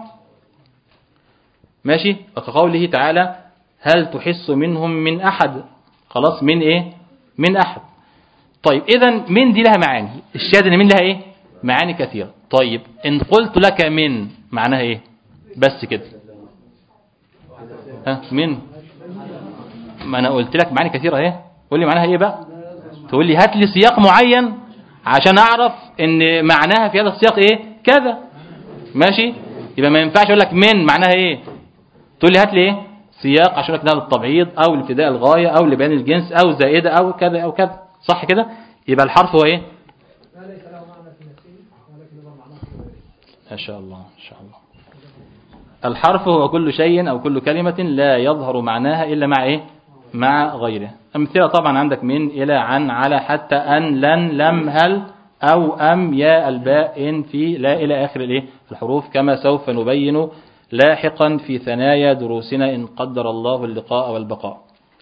[SPEAKER 1] ماشي وكقوله تعالى هل تحس منهم من احد خلاص من ايه من احد طيب اذا من دي لها معاني الشاهد ان من لها ايه معاني كثيره طيب ان قلت لك من معناها ايه بس كده ها من ما انا قلت لك معاني كثيره اهي قول لي معناها ايه بقى تقول لي هات لي سياق معين عشان اعرف ان معناها في هذا السياق ايه كذا ماشي يبقى ما ينفعش اقول لك من معناها ايه تقول لي هات لي ايه سياق عشان لك ده للتبعيض او لابتداء الغايه او لبيان الجنس او زائده او كذا او كذا صح كده يبقى الحرف هو ايه
[SPEAKER 2] ما ليس له معنى في نفسه ولكن له معنى في غيره
[SPEAKER 1] ما شاء الله ما شاء الله الحرف هو كل شيء أو كل كلمة لا يظهر معناها إلا مع إيه مع غيره أمثلة طبعا عندك من إلى عن على حتى أن لن لم هل أو أم يا الباء إن في لا إلى آخر الإيه الحروف كما سوف نبين لاحقا في ثنايا دروسنا إن قدر الله اللقاء والبقاء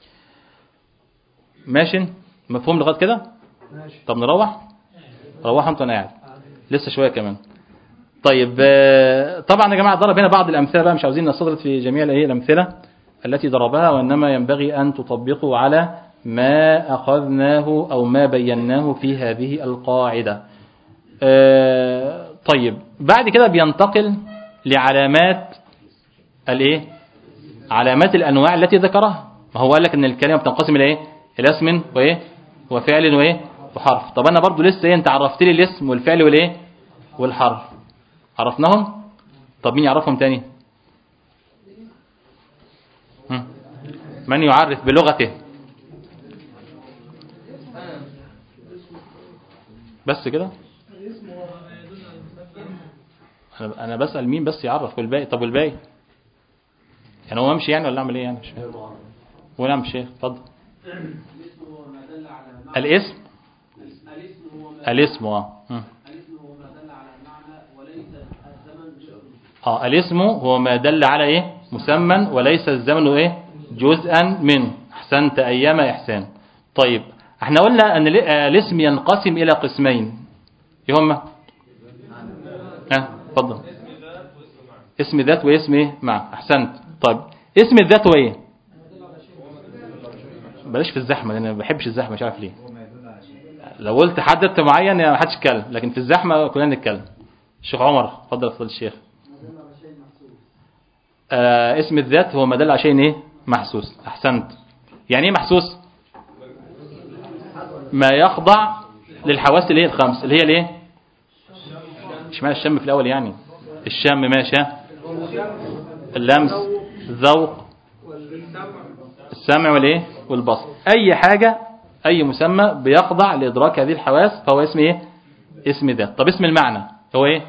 [SPEAKER 1] ماشي مفهوم لغاية كده
[SPEAKER 2] ماشي
[SPEAKER 1] طب نروح روحوا انتوا انا قاعد لسه شويه كمان طيب آه، طبعا يا جماعه ضرب هنا بعض الامثله بقى مش عاوزين نستطرد في جميع الايه الامثله التي ضربها وانما ينبغي ان تطبقوا على ما اخذناه او ما بيناه في هذه القاعده آه، طيب بعد كده بينتقل لعلامات الايه علامات الانواع التي ذكرها ما هو قال لك ان الكلمه بتنقسم الى ايه الى اسم وايه وفعل وايه وحرف طب انا برضو لسه ايه انت عرفت لي الاسم والفعل والايه والحرف عرفناهم طب مين يعرفهم تاني هم. من يعرف بلغته بس كده انا انا بسال مين بس يعرف والباقي طب والباقي يعني هو امشي يعني ولا اعمل ايه يعني مش فاهم ولا امشي اتفضل
[SPEAKER 3] الاسم هو ما دل على معنى
[SPEAKER 1] الاسم
[SPEAKER 3] الاسم هو ما
[SPEAKER 1] الاسم اه مم.
[SPEAKER 3] الاسم هو ما دل على معنى وليس الزمن جزء
[SPEAKER 1] اه الاسم هو ما دل على ايه مسمى وليس الزمن ايه جزءا منه احسنت ايام احسان طيب احنا قلنا ان ال- آه، الاسم ينقسم الى قسمين ايه هما ها اتفضل اسم ذات واسم ايه مع احسنت طيب اسم الذات هو ايه بلاش في الزحمه لان انا ما بحبش الزحمه مش عارف ليه لو قلت حددت معين يعني ما حدش يتكلم لكن في الزحمه كلنا نتكلم الشيخ عمر اتفضل اتفضل الشيخ آه اسم الذات هو ما دل على شيء ايه محسوس احسنت يعني ايه محسوس ما يخضع للحواس اللي هي الخمس اللي هي الايه اشمعنى الشم في الاول يعني الشم ماشي اللمس الذوق السمع والايه والبصر اي حاجه اي مسمى بيخضع لادراك هذه الحواس فهو اسم ايه اسم ذات طب اسم المعنى هو ايه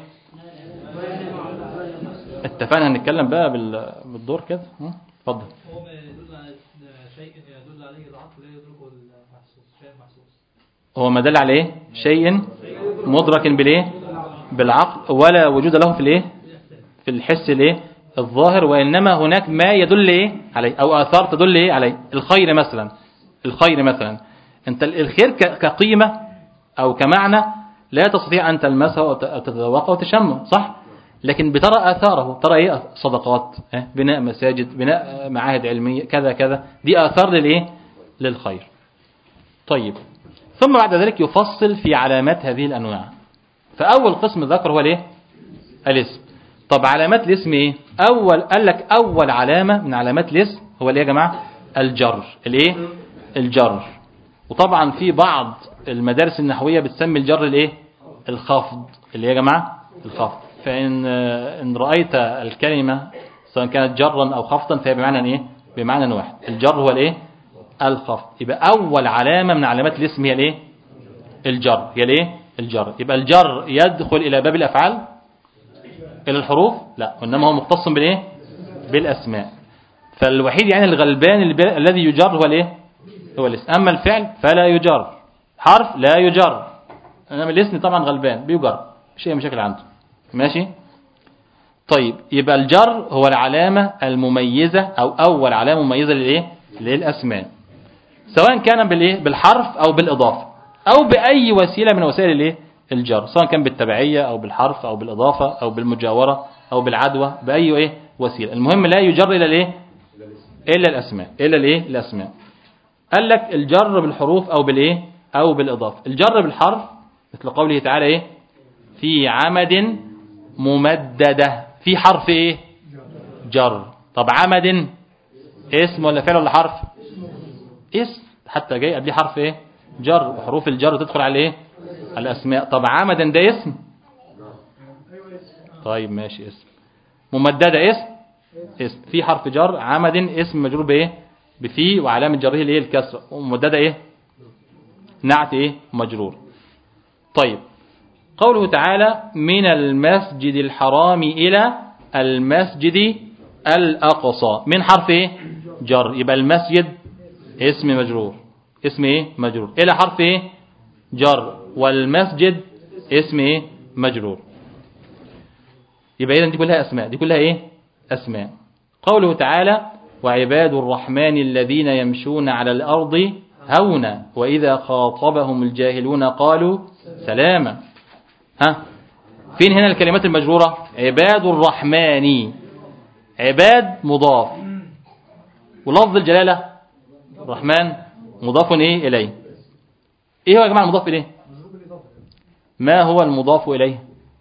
[SPEAKER 1] اتفقنا هنتكلم بقى بال- بالدور كده ها؟ اتفضل
[SPEAKER 2] هو ما يدل على شيء يدل عليه العقل لا يدركه المحسوس شيء محسوس
[SPEAKER 1] هو ما دل على ايه شيء مدرك بالايه بالعقل ولا وجود له في الايه في الحس الايه الظاهر وانما هناك ما يدل ايه عليه او اثار تدل ايه عليه الخير مثلا الخير مثلا انت ال- الخير ك- كقيمه او كمعنى لا تستطيع ان تلمسه او ت- أو تتذوقه وتشمه صح لكن بترى اثاره ترى ايه صدقات اه؟ بناء مساجد بناء معاهد علميه كذا كذا دي اثار للايه للخير طيب ثم بعد ذلك يفصل في علامات هذه الأنواع فأول قسم ذكر هو الايه الاسم طب علامات الاسم ايه أول قال لك أول علامة من علامات الاسم هو الايه يا جماعة الجر الايه الجر وطبعا في بعض المدارس النحوية بتسمي الجر الايه الخفض اللي هي يا جماعة الخفض فإن إن رأيت الكلمة سواء كانت جرا أو خفضا فهي بمعنى ايه بمعنى واحد الجر هو الايه الخفض يبقى أول علامة من علامات الاسم هي الايه الجر هي الايه الجر يبقى الجر يدخل إلى باب الأفعال إلى الحروف لا وإنما هو مختص بالإيه بالأسماء فالوحيد يعني الغلبان اللي بي- الذي يجر هو الإيه هو الاسم أما الفعل فلا يجر حرف لا يجر إنما الاسم طبعا غلبان بيجر مش أي مشاكل عنده ماشي طيب يبقى الجر هو العلامة المميزة أو أول علامة مميزة للإيه للأسماء سواء كان بالإيه بالحرف أو بالإضافة أو بأي وسيلة من وسائل الإيه الجر سواء كان بالتبعية أو بالحرف أو بالإضافة أو بالمجاورة أو بالعدوى بأي إيه وسيلة المهم لا يجر إلى الإيه إلا الأسماء إلا الإيه الأسماء قال لك الجر بالحروف أو بالإيه أو بالإضافة الجر بالحرف مثل قوله تعالى إيه في عمد ممددة في حرف إيه جر طب عمد اسم ولا فعل ولا حرف اسم حتى جاي قبليه حرف ايه جر وحروف الجر تدخل على ايه على الاسماء طب عمدا ده اسم طيب ماشي اسم ممدده اسم اسم في حرف جر عمد اسم مجرور بايه بفي وعلامه جره الايه الكسر وممدده ايه نعت ايه مجرور طيب قوله تعالى من المسجد الحرام إلى المسجد الأقصى من حرف إيه جر يبقى المسجد اسم مجرور اسم إيه مجرور إلى حرف إيه جر والمسجد اسم إيه مجرور يبقى إذن دي كلها أسماء دي كلها إيه أسماء قوله تعالى وعباد الرحمن الذين يمشون على الأرض هونا وإذا خاطبهم الجاهلون قالوا سلاما ها فين هنا الكلمات المجرورة عباد الرحمن عباد مضاف ولفظ الجلالة الرحمن مضاف ايه اليه ايه هو يا جماعة المضاف اليه ما هو المضاف اليه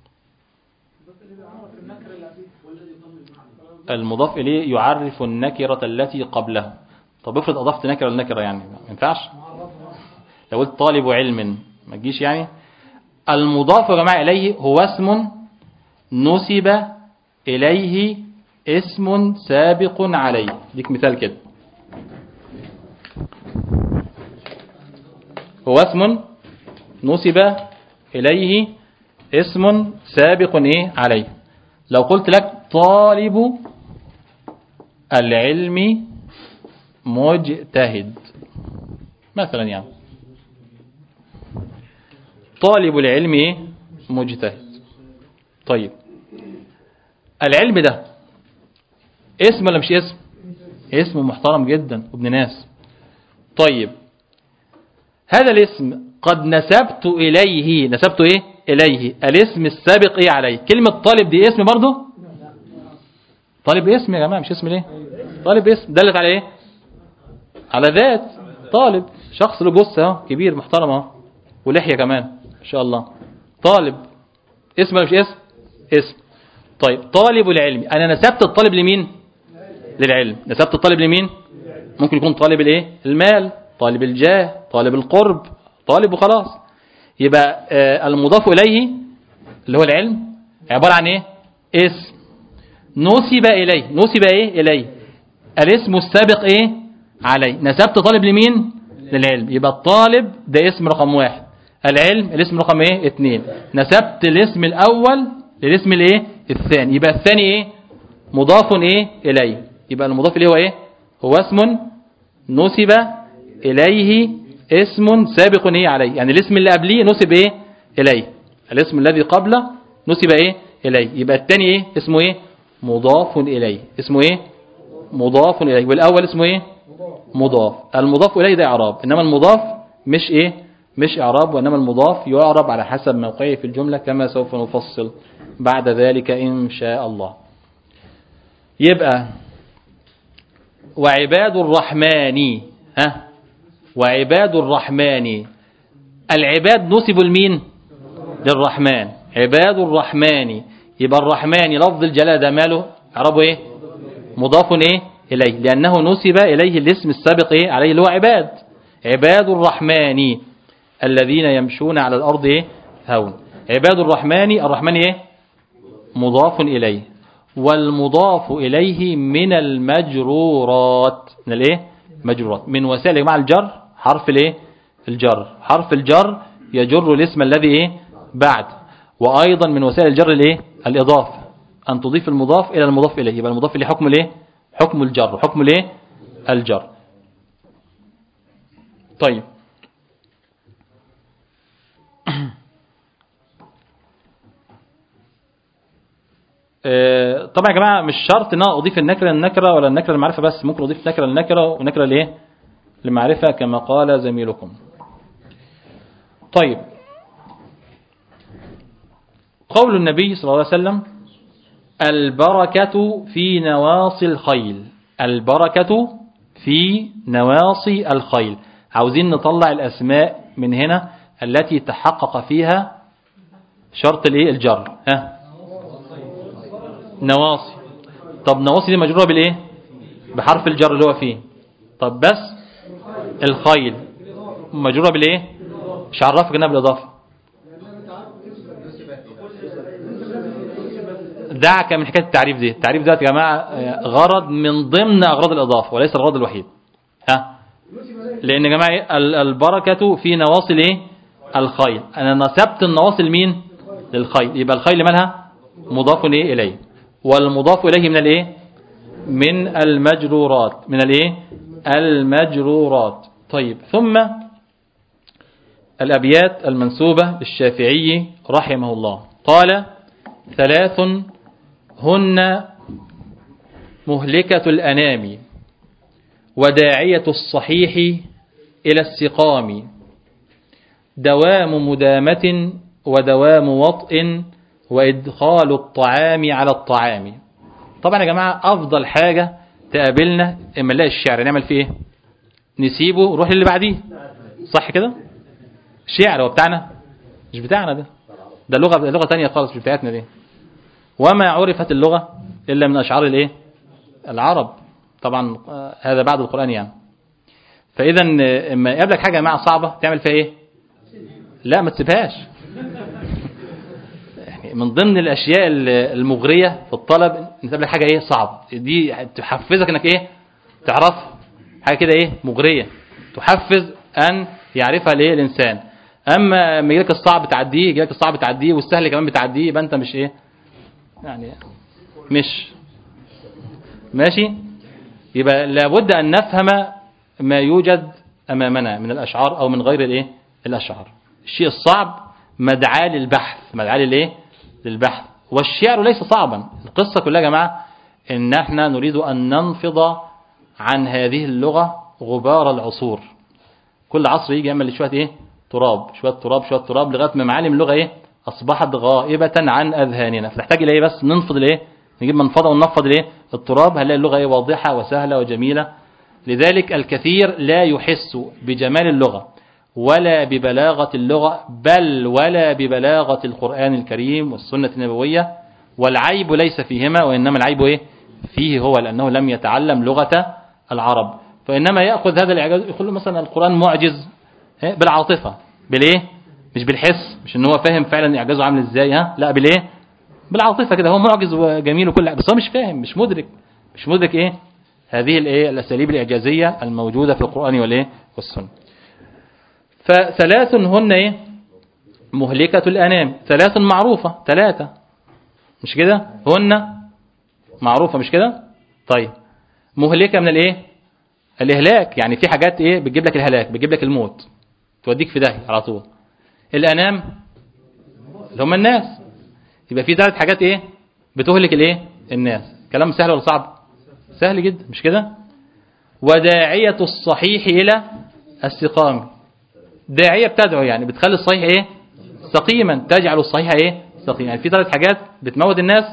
[SPEAKER 1] المضاف اليه يعرف النكرة التي قبله طب افرض اضفت نكرة للنكرة يعني ما ينفعش لو قلت طالب علم ما تجيش يعني المضاف يا جماعة إليه هو اسم نسب إليه اسم سابق عليه ديك مثال كده هو اسم نسب إليه اسم سابق إيه عليه لو قلت لك طالب العلم مجتهد مثلا يعني طالب العلم إيه مجتهد طيب العلم ده اسم ولا مش اسم اسم محترم جدا وابن ناس طيب هذا الاسم قد نسبت إليه نسبت إيه إليه الاسم السابق إيه عليه كلمة طالب دي اسم برضه طالب اسم يا جماعة مش اسم ليه طالب اسم دلت على إيه على ذات طالب شخص له جثة أهو، كبير محترم اهو ولحية كمان إن شاء الله طالب اسم ولا مش اسم اسم طيب طالب العلم أنا نسبت الطالب لمين للعلم نسبت الطالب لمين ممكن يكون طالب الايه المال طالب الجاه طالب القرب طالب وخلاص يبقى آه، المضاف إليه اللي هو العلم عبارة عن ايه اسم نسب إليه نسب ايه إليه الاسم السابق ايه عليه نسبت طالب لمين للعلم يبقى الطالب ده اسم رقم واحد العلم الاسم رقم ايه اتنين نسبت الاسم الأول للاسم الايه الثاني يبقى الثاني ايه مضاف ايه إليه يبقى المضاف إليه هو ايه هو اسم نسب إليه اسم سابق ايه عليه يعني الاسم اللي قبليه نسب ايه إليه الاسم الذي قبله نسب ايه إليه يبقى الثاني ايه اسمه ايه مضاف إليه اسمه ايه مضاف إليه والأول اسمه ايه مضاف المضاف إليه ده إعراب إنما المضاف مش ايه مش إعراب وإنما المضاف يعرب على حسب موقعه في الجملة كما سوف نفصل بعد ذلك إن شاء الله يبقى وعباد الرحمن ها وعباد الرحمن العباد نسبوا لمين للرحمن عباد الرحمن يبقى الرحمن لفظ الجلالة ده ماله عربه ايه مضاف ايه اليه لانه نسب اليه الاسم السابق ايه عليه اللي هو عباد عباد الرحمن الذين يمشون على الارض ايه هون عباد الرحمن الرحمن ايه مضاف اليه والمضاف اليه من المجرورات من الايه مجرورات من وسائل يا جماعه الجر حرف الايه الجر حرف الجر يجر الاسم الذي ايه بعد وايضا من وسائل الجر الايه الاضافه ان تضيف المضاف الى المضاف اليه يبقى المضاف اليه حكم الايه حكم الجر حكم الايه الجر طيب آه، طبعا يا جماعه مش شرط ان انا اضيف النكره للنكره ولا النكره للمعرفه بس ممكن اضيف نكره للنكره ونكره لايه للمعرفه كما قال زميلكم طيب قول النبي صلى الله عليه وسلم البركة في نواصي الخيل البركة في نواصي الخيل عاوزين نطلع الأسماء من هنا التي تحقق فيها شرط الايه الجر ها نواصي طب نواصي دي مجرورة بالايه بحرف الجر اللي هو فيه طب بس الخيل مجرورة بالايه مش عرفك انها بالاضافه دعك من حكايه التعريف دي التعريف ده يا جماعه آه، غرض من ضمن اغراض الاضافه وليس الغرض الوحيد ها لان يا جماعه إيه؟ ال- البركه في نواصل ايه الخيل انا نسبت النواصل مين للخيل يبقى الخيل مالها مضاف ايه اليه والمضاف اليه من الايه من المجرورات من الايه المجرورات طيب ثم الأبيات المنسوبة للشافعي رحمه الله قال ثلاث هن مهلكة الأنام وداعية الصحيح إلى السقام دوام مدامة ودوام وطء وإدخال الطعام على الطعام طبعا يا جماعة أفضل حاجة تقابلنا إما نلاقي الشعر نعمل فيه إيه نسيبه ونروح للي بعديه صح كده شعر هو بتاعنا مش بتاعنا ده ده لغة لغة تانية خالص مش بتاعتنا دي وما عرفت اللغة إلا من أشعار الإيه العرب طبعا آه، هذا بعد القرآن يعني فإذا آه، اما يقابلك حاجة يا جماعة صعبة تعمل فيها إيه لا ما تسيبهاش يعني يعني من ضمن الاشياء ال- المغريه في الطلب ان تقابلك حاجه ايه صعبه دي تحفزك انك ايه تعرف حاجه كده ايه مغريه تحفز ان يعرفها الايه الانسان اما لما يجيلك الصعب تعديه يجيلك الصعب تعديه والسهل كمان بتعديه يبقى انت مش ايه يعني مش ماشي يبقى لابد ان نفهم ما يوجد امامنا من الاشعار او من غير الايه الاشعار الشيء الصعب مدعاة للبحث مدعاة للايه للبحث والشعر ليس صعبا القصة كلها يا جماعة ان احنا نريد ان ننفض عن هذه اللغة غبار العصور كل عصر يجي يعمل شوية ايه تراب شوية تراب شوية تراب لغاية ما معالم اللغة ايه اصبحت غائبة عن اذهاننا فتحتاج الى ايه بس ننفض الايه نجيب منفضة وننفض الايه التراب هنلاقي اللغة ايه واضحة وسهلة وجميلة لذلك الكثير لا يحس بجمال اللغة ولا ببلاغة اللغة بل ولا ببلاغة القرآن الكريم والسنة النبوية والعيب ليس فيهما وإنما العيب إيه؟ فيه هو لأنه لم يتعلم لغة العرب فإنما يأخذ هذا الإعجاز يقول له مثلا القرآن معجز إيه؟ بالعاطفة بالإيه؟ مش بالحس مش إن هو فاهم فعلا إعجازه عامل إزاي ها لا بالإيه؟ بالعاطفة كده هو معجز وجميل وكل حاجة بس هو مش فاهم مش مدرك مش مدرك إيه؟ هذه الإيه؟ الأساليب الإعجازية الموجودة في القرآن والإيه؟ والسنة فثلاث هن ايه مهلكة الأنام ثلاث معروفة ثلاثة مش كده هن معروفة مش كده طيب مهلكة من الايه الإهلاك يعني في حاجات ايه بتجيب لك الهلاك بتجيب لك الموت توديك في داهية على طول الأنام اللي هم الناس يبقى في ثلاث حاجات ايه بتهلك الايه الناس كلام سهل ولا صعب سهل جدا مش كده وداعية الصحيح إلى السقام داعية بتدعو يعني بتخلي الصحيح ايه سقيما تجعل الصحيح ايه سقيما يعني في ثلاث حاجات بتموت الناس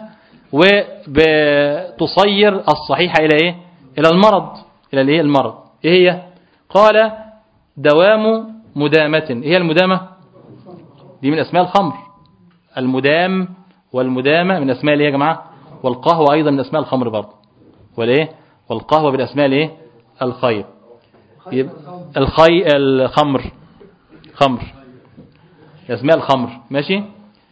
[SPEAKER 1] وبتصير الصحيح الى ايه الى المرض الى الايه المرض ايه هي قال دوام مدامة ايه هي المدامة دي من اسماء الخمر المدام والمدامة من اسماء الايه يا جماعة والقهوة ايضا من اسماء الخمر برضه والايه والقهوة من اسماء الايه الخير يبقى الخي الخمر خمر اسماء الخمر ماشي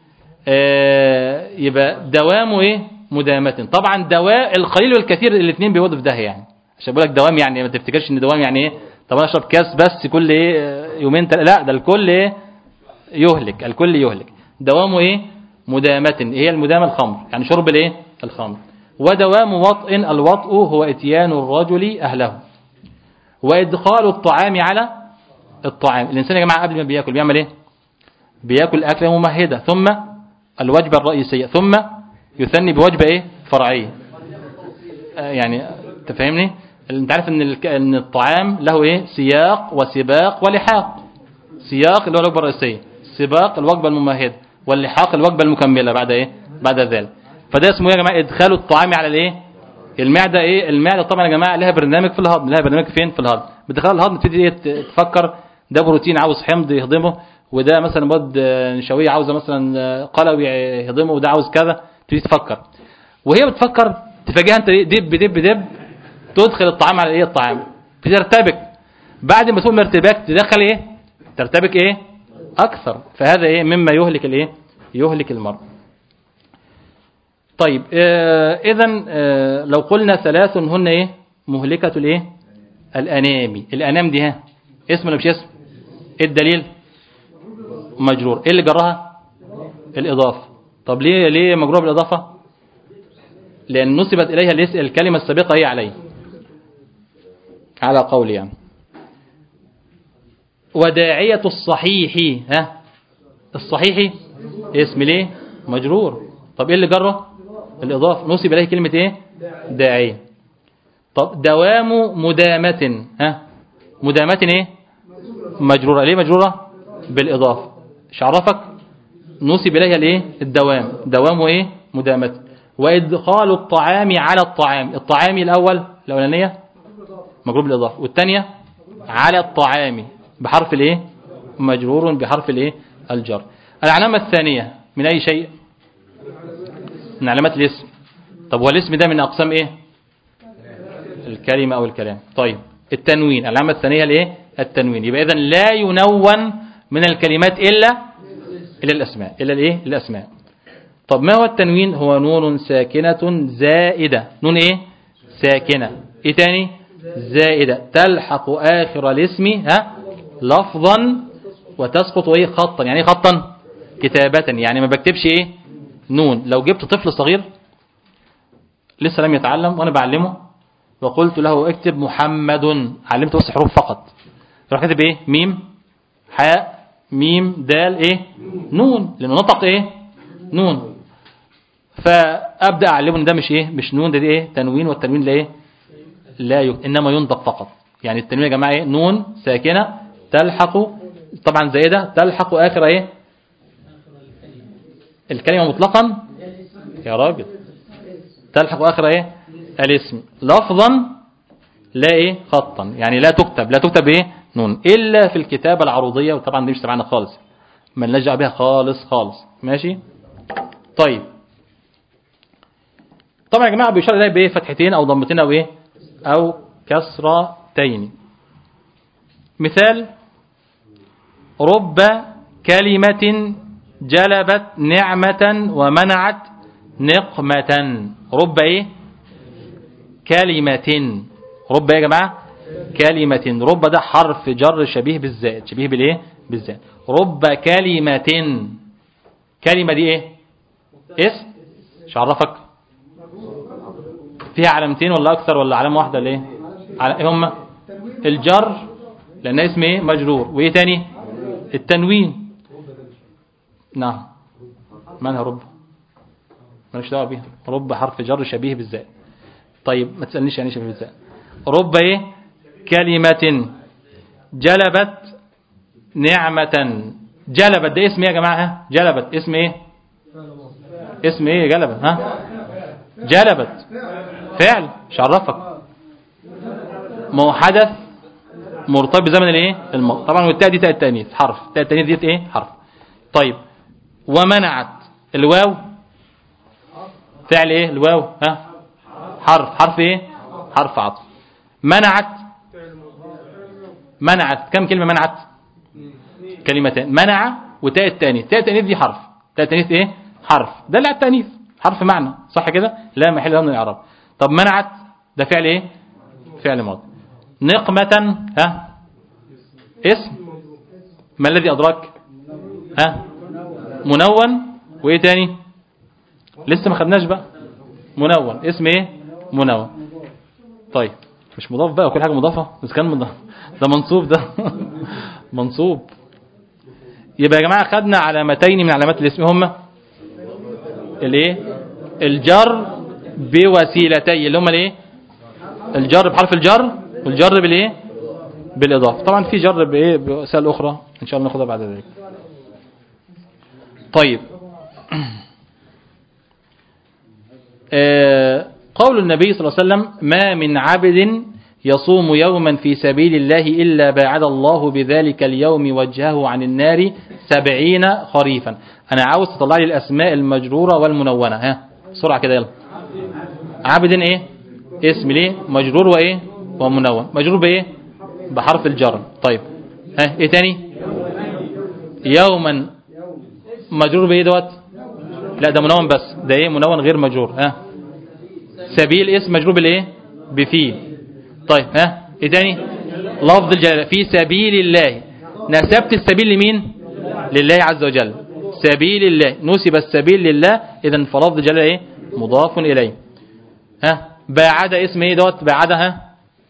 [SPEAKER 1] آه يبقى دوامه ايه مدامة طبعا دواء القليل والكثير الاثنين بيودوا في ده يعني عشان بقول لك دوام يعني ما تفتكرش ان دوام يعني ايه طب انا اشرب كاس بس كل ايه يومين تل... لا ده الكل ايه يهلك الكل يهلك دوامه ايه مدامة هي المدامة الخمر يعني شرب الايه الخمر ودوام وطء الوطء هو اتيان الرجل اهله وادخال الطعام على الطعام الإنسان يا جماعة قبل ما بيأكل بيعمل إيه بيأكل أكلة ممهدة ثم الوجبة الرئيسية ثم يثني بوجبة إيه فرعية آه يعني تفهمني انت عارف ان الك... ان الطعام له ايه سياق وسباق ولحاق سياق اللي هو الوجبه الرئيسيه سباق الوجبه الممهده واللحاق الوجبه المكمله بعد ايه بعد ذلك فده اسمه يا جماعه ادخال الطعام على الايه المعده ايه المعده طبعا يا جماعه لها برنامج في الهضم لها برنامج فين في الهضم بتدخل الهضم تبتدي ايه تفكر ده بروتين عاوز حمض يهضمه وده مثلا مواد نشويه عاوزه مثلا قلوي يهضمه وده عاوز كذا تبتدي تفكر وهي بتفكر تفاجئها انت دب دب دب تدخل الطعام على ايه الطعام بترتبك بعد ما تقوم من ارتباك تدخل ايه ترتبك ايه اكثر فهذا ايه مما يهلك الايه يهلك المرء طيب آه اذا آه لو قلنا ثلاث هن ايه مهلكة الايه الانامي الانام دي ها اسم ولا مش اسم ايه الدليل مجرور ايه اللي جراها الاضافه طب ليه ليه مجرور بالاضافه لان نسبت اليها الكلمه السابقه هي عليه على قول يعني وداعية الصحيح ها الصحيح اسم ليه مجرور طب ايه اللي جره الاضافه نسب اليه كلمه ايه داعيه طب دوام مدامه ها مدامه ايه مجروره ليه مجروره بالاضافه ايش عرفك نسب اليها الايه الدوام دوامه ايه مدامه وادخال الطعام على الطعام الطعام الاول الاولانيه مجرور بالاضافه والثانيه على الطعام بحرف الايه مجرور بحرف الايه الجر العلامه الثانيه من اي شيء من علامات الاسم طب هو الاسم ده من اقسام ايه الكلمه او الكلام طيب التنوين العلامه الثانيه الايه التنوين يبقى اذا لا ينون من الكلمات الا الا الاسماء الا الايه الاسماء طب ما هو التنوين هو نون ساكنة زائدة نون ايه ساكنة ايه تاني زائدة تلحق آخر الاسم ها لفظا وتسقط ايه خطا يعني ايه خطا كتابة يعني ما بكتبش ايه نون لو جبت طفل صغير لسه لم يتعلم وانا بعلمه وقلت له اكتب محمد علمته بس حروف فقط راح كاتب ايه ميم حاء ميم دال ايه نون لانه نطق ايه نون فابدا اعلمه ان ده مش ايه مش نون ده دي ايه تنوين والتنوين لا ايه لا يك... انما ينطق فقط يعني التنوين يا جماعه ايه نون ساكنه تلحق طبعا زائده تلحق اخر ايه الكلمه مطلقا يا راجل تلحق اخر ايه الاسم لفظا لا ايه خطا يعني لا تكتب لا تكتب ايه نون الا في الكتابه العروضيه وطبعا دي مش تبعنا خالص ما نلجأ بها خالص خالص ماشي طيب طبعا يا جماعه بيشار اليه بايه فتحتين او ضمتين او ايه او كسرتين مثال رب كلمة جلبت نعمة ومنعت نقمة رب ايه كلمة رب يا جماعة كلمة رب ده حرف جر شبيه بالزائد شبيه بالايه بالزائد رب كلمة كلمة دي ايه اسم مش عرفك فيها علامتين ولا اكثر ولا علامة واحدة ولا ايه على- ايه هما الجر لان اسم ايه مجرور وايه تاني التنوين نعم مالها رب مالكش دعوه بيها رب حرف جر شبيه بالزائد طيب ما تسالنيش يعني إيه شبيه بالزائد رب ايه كلمة جلبت نعمة جلبت ده اسم ايه يا جماعة ها؟ جلبت اسم ايه اسم ايه جلبت ها جلبت فعل مش عرفك ما هو حدث مرتبط بزمن الايه الماضي طبعا والتاء دي تاء التانيث حرف تاء التانيث ديت ايه حرف طيب ومنعت الواو فعل ايه الواو ها حرف حرف ايه حرف عطف منعت منعت كم كلمة منعت كلمتين منع وتاء التانيث تاء التانيث دي حرف تاء التانيث ايه حرف ده لا التانيث حرف معنى صح كده لا محل له من الاعراب طب منعت ده فعل ايه فعل ماضي نقمة ها اسم ما الذي أدراك ها منون وإيه تاني لسه ما خدناش بقى منون اسم إيه منون طيب مش مضاف بقى وكل حاجة مضافة بس كان مضاف ده منصوب ده منصوب يبقى يا جماعة خدنا علامتين من علامات الاسم هما الايه الجر بوسيلتي اللي هما الايه الجر بحرف الجر والجر بالايه بالاضافه طبعا في جر بايه بوسائل اخرى ان شاء الله ناخدها بعد ذلك طيب آه قول النبي صلى الله عليه وسلم ما من عبد يصوم يوما في سبيل الله إلا باعد الله بذلك اليوم وجهه عن النار سبعين خريفا أنا عاوز تطلع لي الأسماء المجرورة والمنونة ها بسرعة كده يلا عبد ايه اسم ليه مجرور وايه ومنون مجرور بايه بحرف الجر طيب ها ايه تاني يوما مجرور بايه دوت لا ده منون بس ده ايه منون غير مجرور ها سبيل اسم مجرور بالايه بفي طيب ها ايه تاني لفظ الجلاله في سبيل الله نسبت السبيل لمين لله عز وجل سبيل الله نسب السبيل لله اذا فلفظ الجلاله ايه مضاف اليه ها باعد اسم ايه دوت باعد ها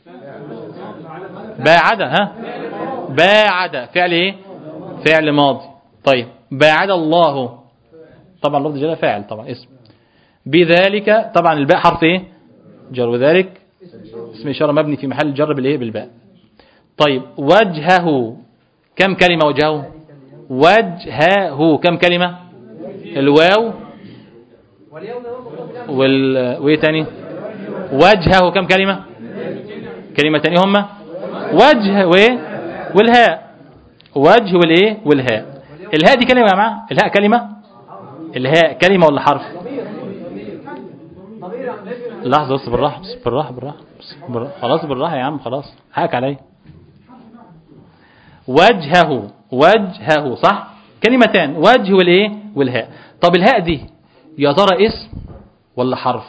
[SPEAKER 1] باعد ها باعد فعل ايه فعل ماضي طيب باعد الله طبعا لفظ الجلاله فاعل طبعا اسم بذلك طبعا الباء حرف ايه جر وذلك اسم اشاره مبني في محل جر بالايه بالباء طيب وجهه كم كلمه وجهه وجهه كم كلمه الواو وال وايه تاني وجهه كم كلمه كلمتين هما وجه وايه والهاء وجه والايه والهاء الهاء دي كلمه يا جماعه الهاء كلمه الهاء كلمه ولا حرف لحظه بس بالراحه بس بالراحه بالراحه بس بالراحة. خلاص بالراحه يا عم خلاص حقك عليا وجهه وجهه صح كلمتان وجه والايه والهاء طب الهاء دي يا ترى اسم ولا حرف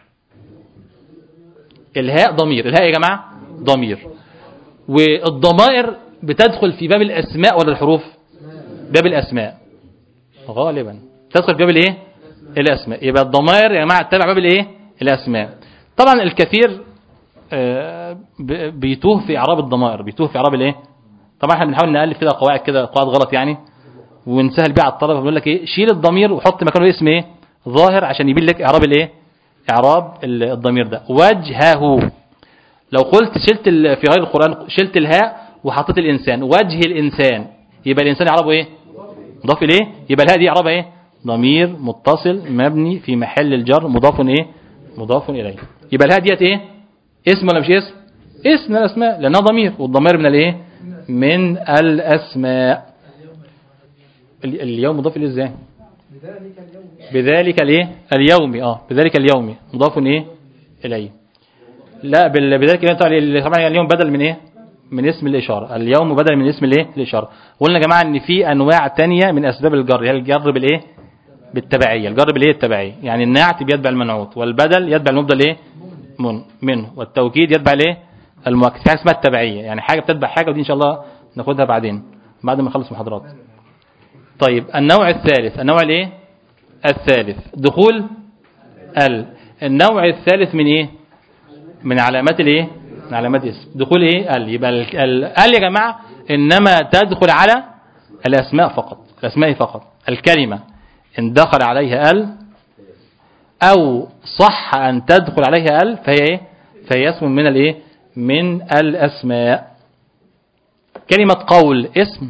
[SPEAKER 1] الهاء ضمير الهاء يا جماعة ضمير والضمائر بتدخل في باب الأسماء ولا الحروف باب الأسماء غالبا تدخل في باب الايه الأسماء يبقى الضمائر يا جماعة تتبع باب الايه الأسماء طبعا الكثير آه، ب- بيتوه في إعراب الضمائر بيتوه في إعراب الايه طبعا احنا بنحاول نألف كده قواعد كده قواعد غلط يعني ونسهل بيها على الطلبه بنقول لك ايه شيل الضمير وحط مكانه اسم ايه ظاهر عشان يبين لك اعراب الايه اعراب ال- الضمير ده وجهه لو قلت شلت ال- في غير القران شلت الهاء وحطيت الانسان وجه الانسان يبقى الانسان اعرابه ايه مضاف اليه يبقى الهاء دي اعرابها ايه ضمير متصل مبني في محل الجر مضاف ايه مضاف اليه يبقى الهاء ديت ايه اسم ولا مش اسم اسم من الاسماء لانها ضمير والضمير من الايه من الاسماء ال- اليوم مضاف اليه ازاي بذلك الايه اليوم اه بذلك اليوم مضاف ايه اليه لا بال- بذلك اليوم طبعا طبعا اليوم بدل من ايه من اسم الاشاره اليوم بدل من اسم الايه الاشاره قلنا يا جماعه ان في انواع تانية من اسباب الجر هي الجر بالايه بالتبعيه الجر بالايه التبعيه يعني النعت بيتبع المنعوت والبدل يتبع المبدل ايه من منه والتوكيد يتبع الايه المؤكد في حاجه اسمها التبعيه يعني حاجه بتتبع حاجه ودي ان شاء الله ناخدها بعدين بعد ما نخلص محاضرات طيب النوع الثالث النوع الايه الثالث دخول ال النوع الثالث من ايه من علامات الايه من علامات اسم دخول ايه ال يبقى ال ال ال يا جماعه انما تدخل على الاسماء فقط الاسماء فقط الكلمه ان دخل عليها ال او صح ان تدخل عليها ال فهي ايه فهي اسم من الايه من الاسماء كلمه قول اسم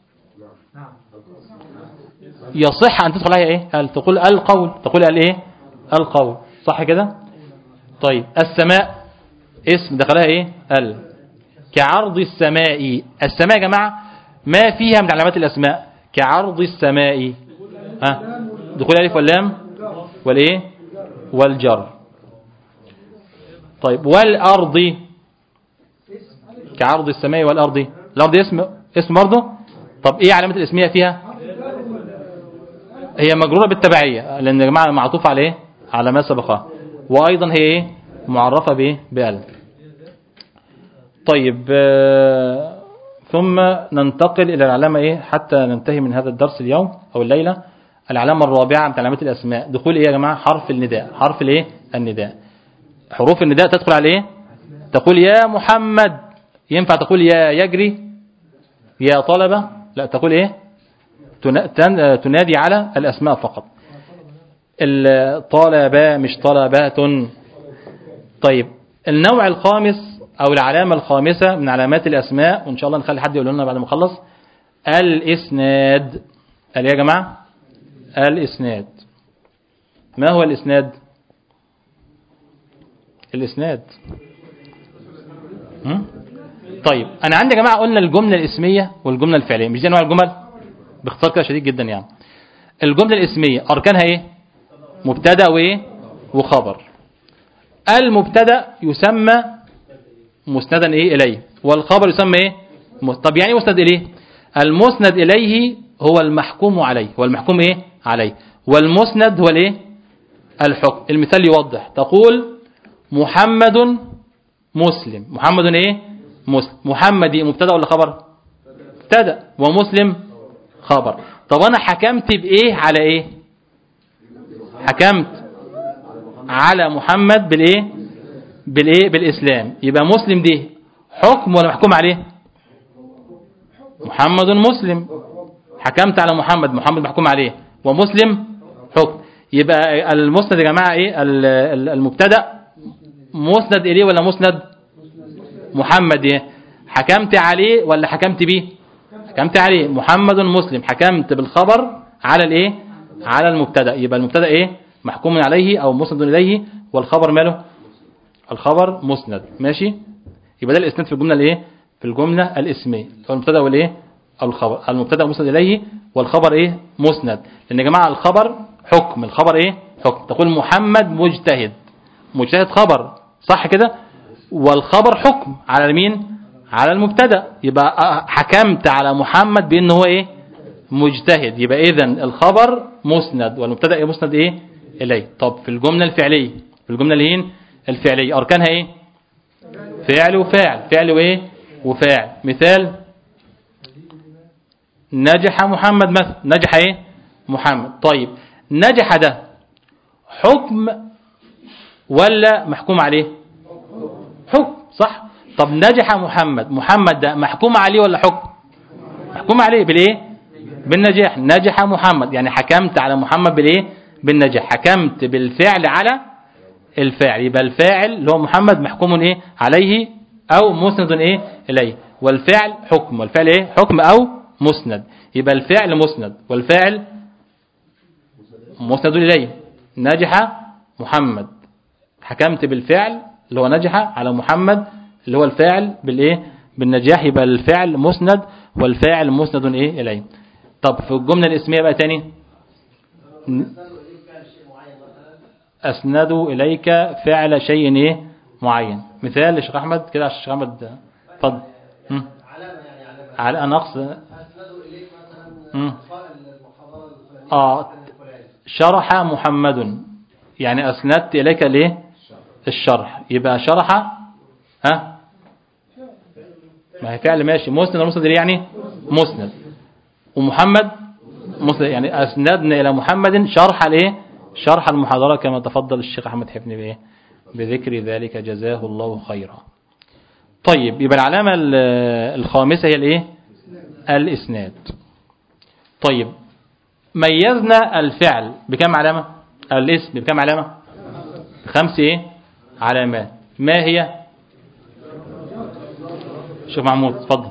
[SPEAKER 1] يصح أن تدخل عليها إيه ال تقول القول تقول الإيه القول صح كده طيب السماء اسم دخلها إيه ال كعرض السماء السماء يا جماعة ما فيها من علامات الأسماء كعرض السماء ها دخول الألف واللام والإيه والجر طيب والأرض كعرض السماء والأرض الأرض اسم اسم برضه طب إيه علامات الاسمية فيها هي مجرورة بالتبعية لأن يا جماعة معطوف على إيه؟ على ما سبقها وأيضا هي إيه؟ معرفة بإيه؟ بأل طيب آه، ثم ننتقل إلى العلامة إيه حتى ننتهي من هذا الدرس اليوم أو الليلة العلامة الرابعة من علامات الأسماء دخول إيه يا جماعة حرف النداء حرف الإيه النداء حروف النداء تدخل على إيه تقول يا محمد ينفع تقول يا يجري يا طلبة لا تقول إيه تنا- تن- تنادي على الأسماء فقط الطلبة مش طلبات طيب النوع الخامس أو العلامة الخامسة من علامات الأسماء وإن شاء الله نخلي حد يقول لنا بعد ما نخلص الإسناد قال يا جماعة الإسناد ما هو الإسناد الإسناد هم؟ طيب أنا عندي يا جماعة قلنا الجملة الإسمية والجملة الفعلية مش دي أنواع الجمل باختصار كده شديد جدا يعني الجملة الاسمية أركانها إيه مبتدا وإيه وخبر المبتدا يسمى مسندا إيه إليه والخبر يسمى إيه م- طب يعني إيه مسند إليه المسند إليه هو المحكوم عليه هو المحكوم إيه عليه والمسند هو الإيه الحكم المثال يوضح تقول محمد مسلم محمد إيه مسلم محمد إيه مبتدا ولا خبر مبتدا ومسلم خبر طب انا حكمت بايه على ايه حكمت على محمد بالايه بالايه بالاسلام يبقى مسلم دي حكم ولا محكوم عليه محمد مسلم حكمت على محمد محمد محكوم عليه ومسلم حكم يبقى المسند يا جماعه ايه ال- ال- المبتدا مسند اليه ولا مسند محمد ايه حكمت عليه ولا حكمت بيه حكمت عليه محمد مسلم حكمت بالخبر على الايه على المبتدا يبقى المبتدا ايه محكوم عليه او مسند اليه والخبر ماله الخبر مسند ماشي يبقى ده الاسناد في الجمله الايه في الجمله الاسميه هو المبتدا والايه او الخبر المبتدا مسند اليه والخبر ايه مسند لان يا جماعه الخبر حكم الخبر ايه حكم تقول محمد مجتهد مجتهد خبر صح كده والخبر حكم على مين على المبتدا يبقى أ- حكمت على محمد بانه هو ايه مجتهد يبقى اذا الخبر مسند والمبتدا إيه مسند ايه إليه طب في الجملة الفعلية في الجملة اللي هي الفعلية أركانها إيه فعل وفاعل فعل وإيه وفاعل مثال نجح محمد مثلا نجح إيه محمد طيب نجح ده حكم ولا محكوم عليه حكم صح طب نجح محمد محمد ده محكوم عليه ولا حكم محكوم عليه بالايه بالنجاح نجح محمد يعني حكمت على محمد بالايه بالنجاح حكمت بالفعل على الفاعل يبقى الفاعل اللي هو محمد محكوم ايه عليه او مسند ايه اليه والفعل حكم والفعل ايه حكم او مسند يبقى الفعل مسند والفاعل مسند اليه نجح محمد حكمت بالفعل اللي هو نجح على محمد اللي هو الفاعل بالايه بالنجاح يبقى الفعل مسند والفاعل مسند ايه اليه طب في الجمله الاسميه بقى تاني اسندوا اليك فعل شيء ايه معين مثال للشيخ احمد كده عشان الشيخ احمد اتفضل مم.
[SPEAKER 3] علامة يعني علامة
[SPEAKER 1] على نقص
[SPEAKER 3] أسندوا إليك مثلا
[SPEAKER 1] مم.
[SPEAKER 3] إلقاء المحاضرة الفلانية
[SPEAKER 1] آه.
[SPEAKER 3] عن الفلاني.
[SPEAKER 1] شرح محمد يعني أسندت إليك ليه الشرح يبقى شرح ها ما هي فعل ماشي مسند المسند ليه يعني مسند ومحمد مسند يعني أسندنا إلى محمد شرح الايه شرح المحاضرة كما تفضل الشيخ أحمد حفني بإيه بذكر ذلك جزاه الله خيرا طيب يبقى العلامة ال- الخامسة هي الايه الإسناد طيب ميزنا الفعل بكم علامة الاسم بكم علامة خمس ايه علامات ما هي شوف محمود اتفضل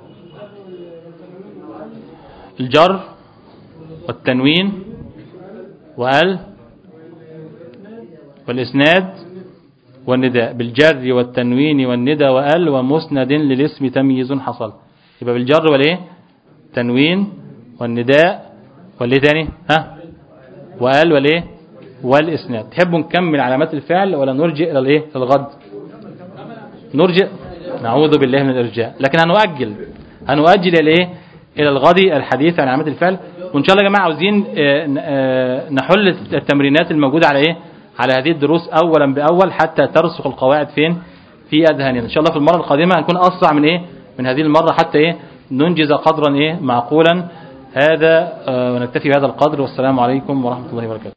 [SPEAKER 1] الجر والتنوين وال والإسناد والنداء بالجر والتنوين والندى وال ومسند للاسم تمييز حصل يبقى بالجر والايه تنوين والنداء والايه تاني ها وال والايه والاسناد تحبوا نكمل علامات الفعل ولا نرجع الى الايه الغد نرجع نعوذ بالله من الارجاء لكن هنؤجل هنؤجل الى ايه الى الغد الحديث عن علامات الفعل وان شاء الله يا جماعه عاوزين آه، ن- آه، نحل التمرينات الموجوده على ايه على هذه الدروس اولا باول حتى ترسخ القواعد فين في اذهاننا ان شاء الله في المره القادمه هنكون اسرع من ايه من هذه المره حتى ايه ننجز قدرا ايه معقولا هذا آه، ونكتفي بهذا القدر والسلام عليكم ورحمه الله وبركاته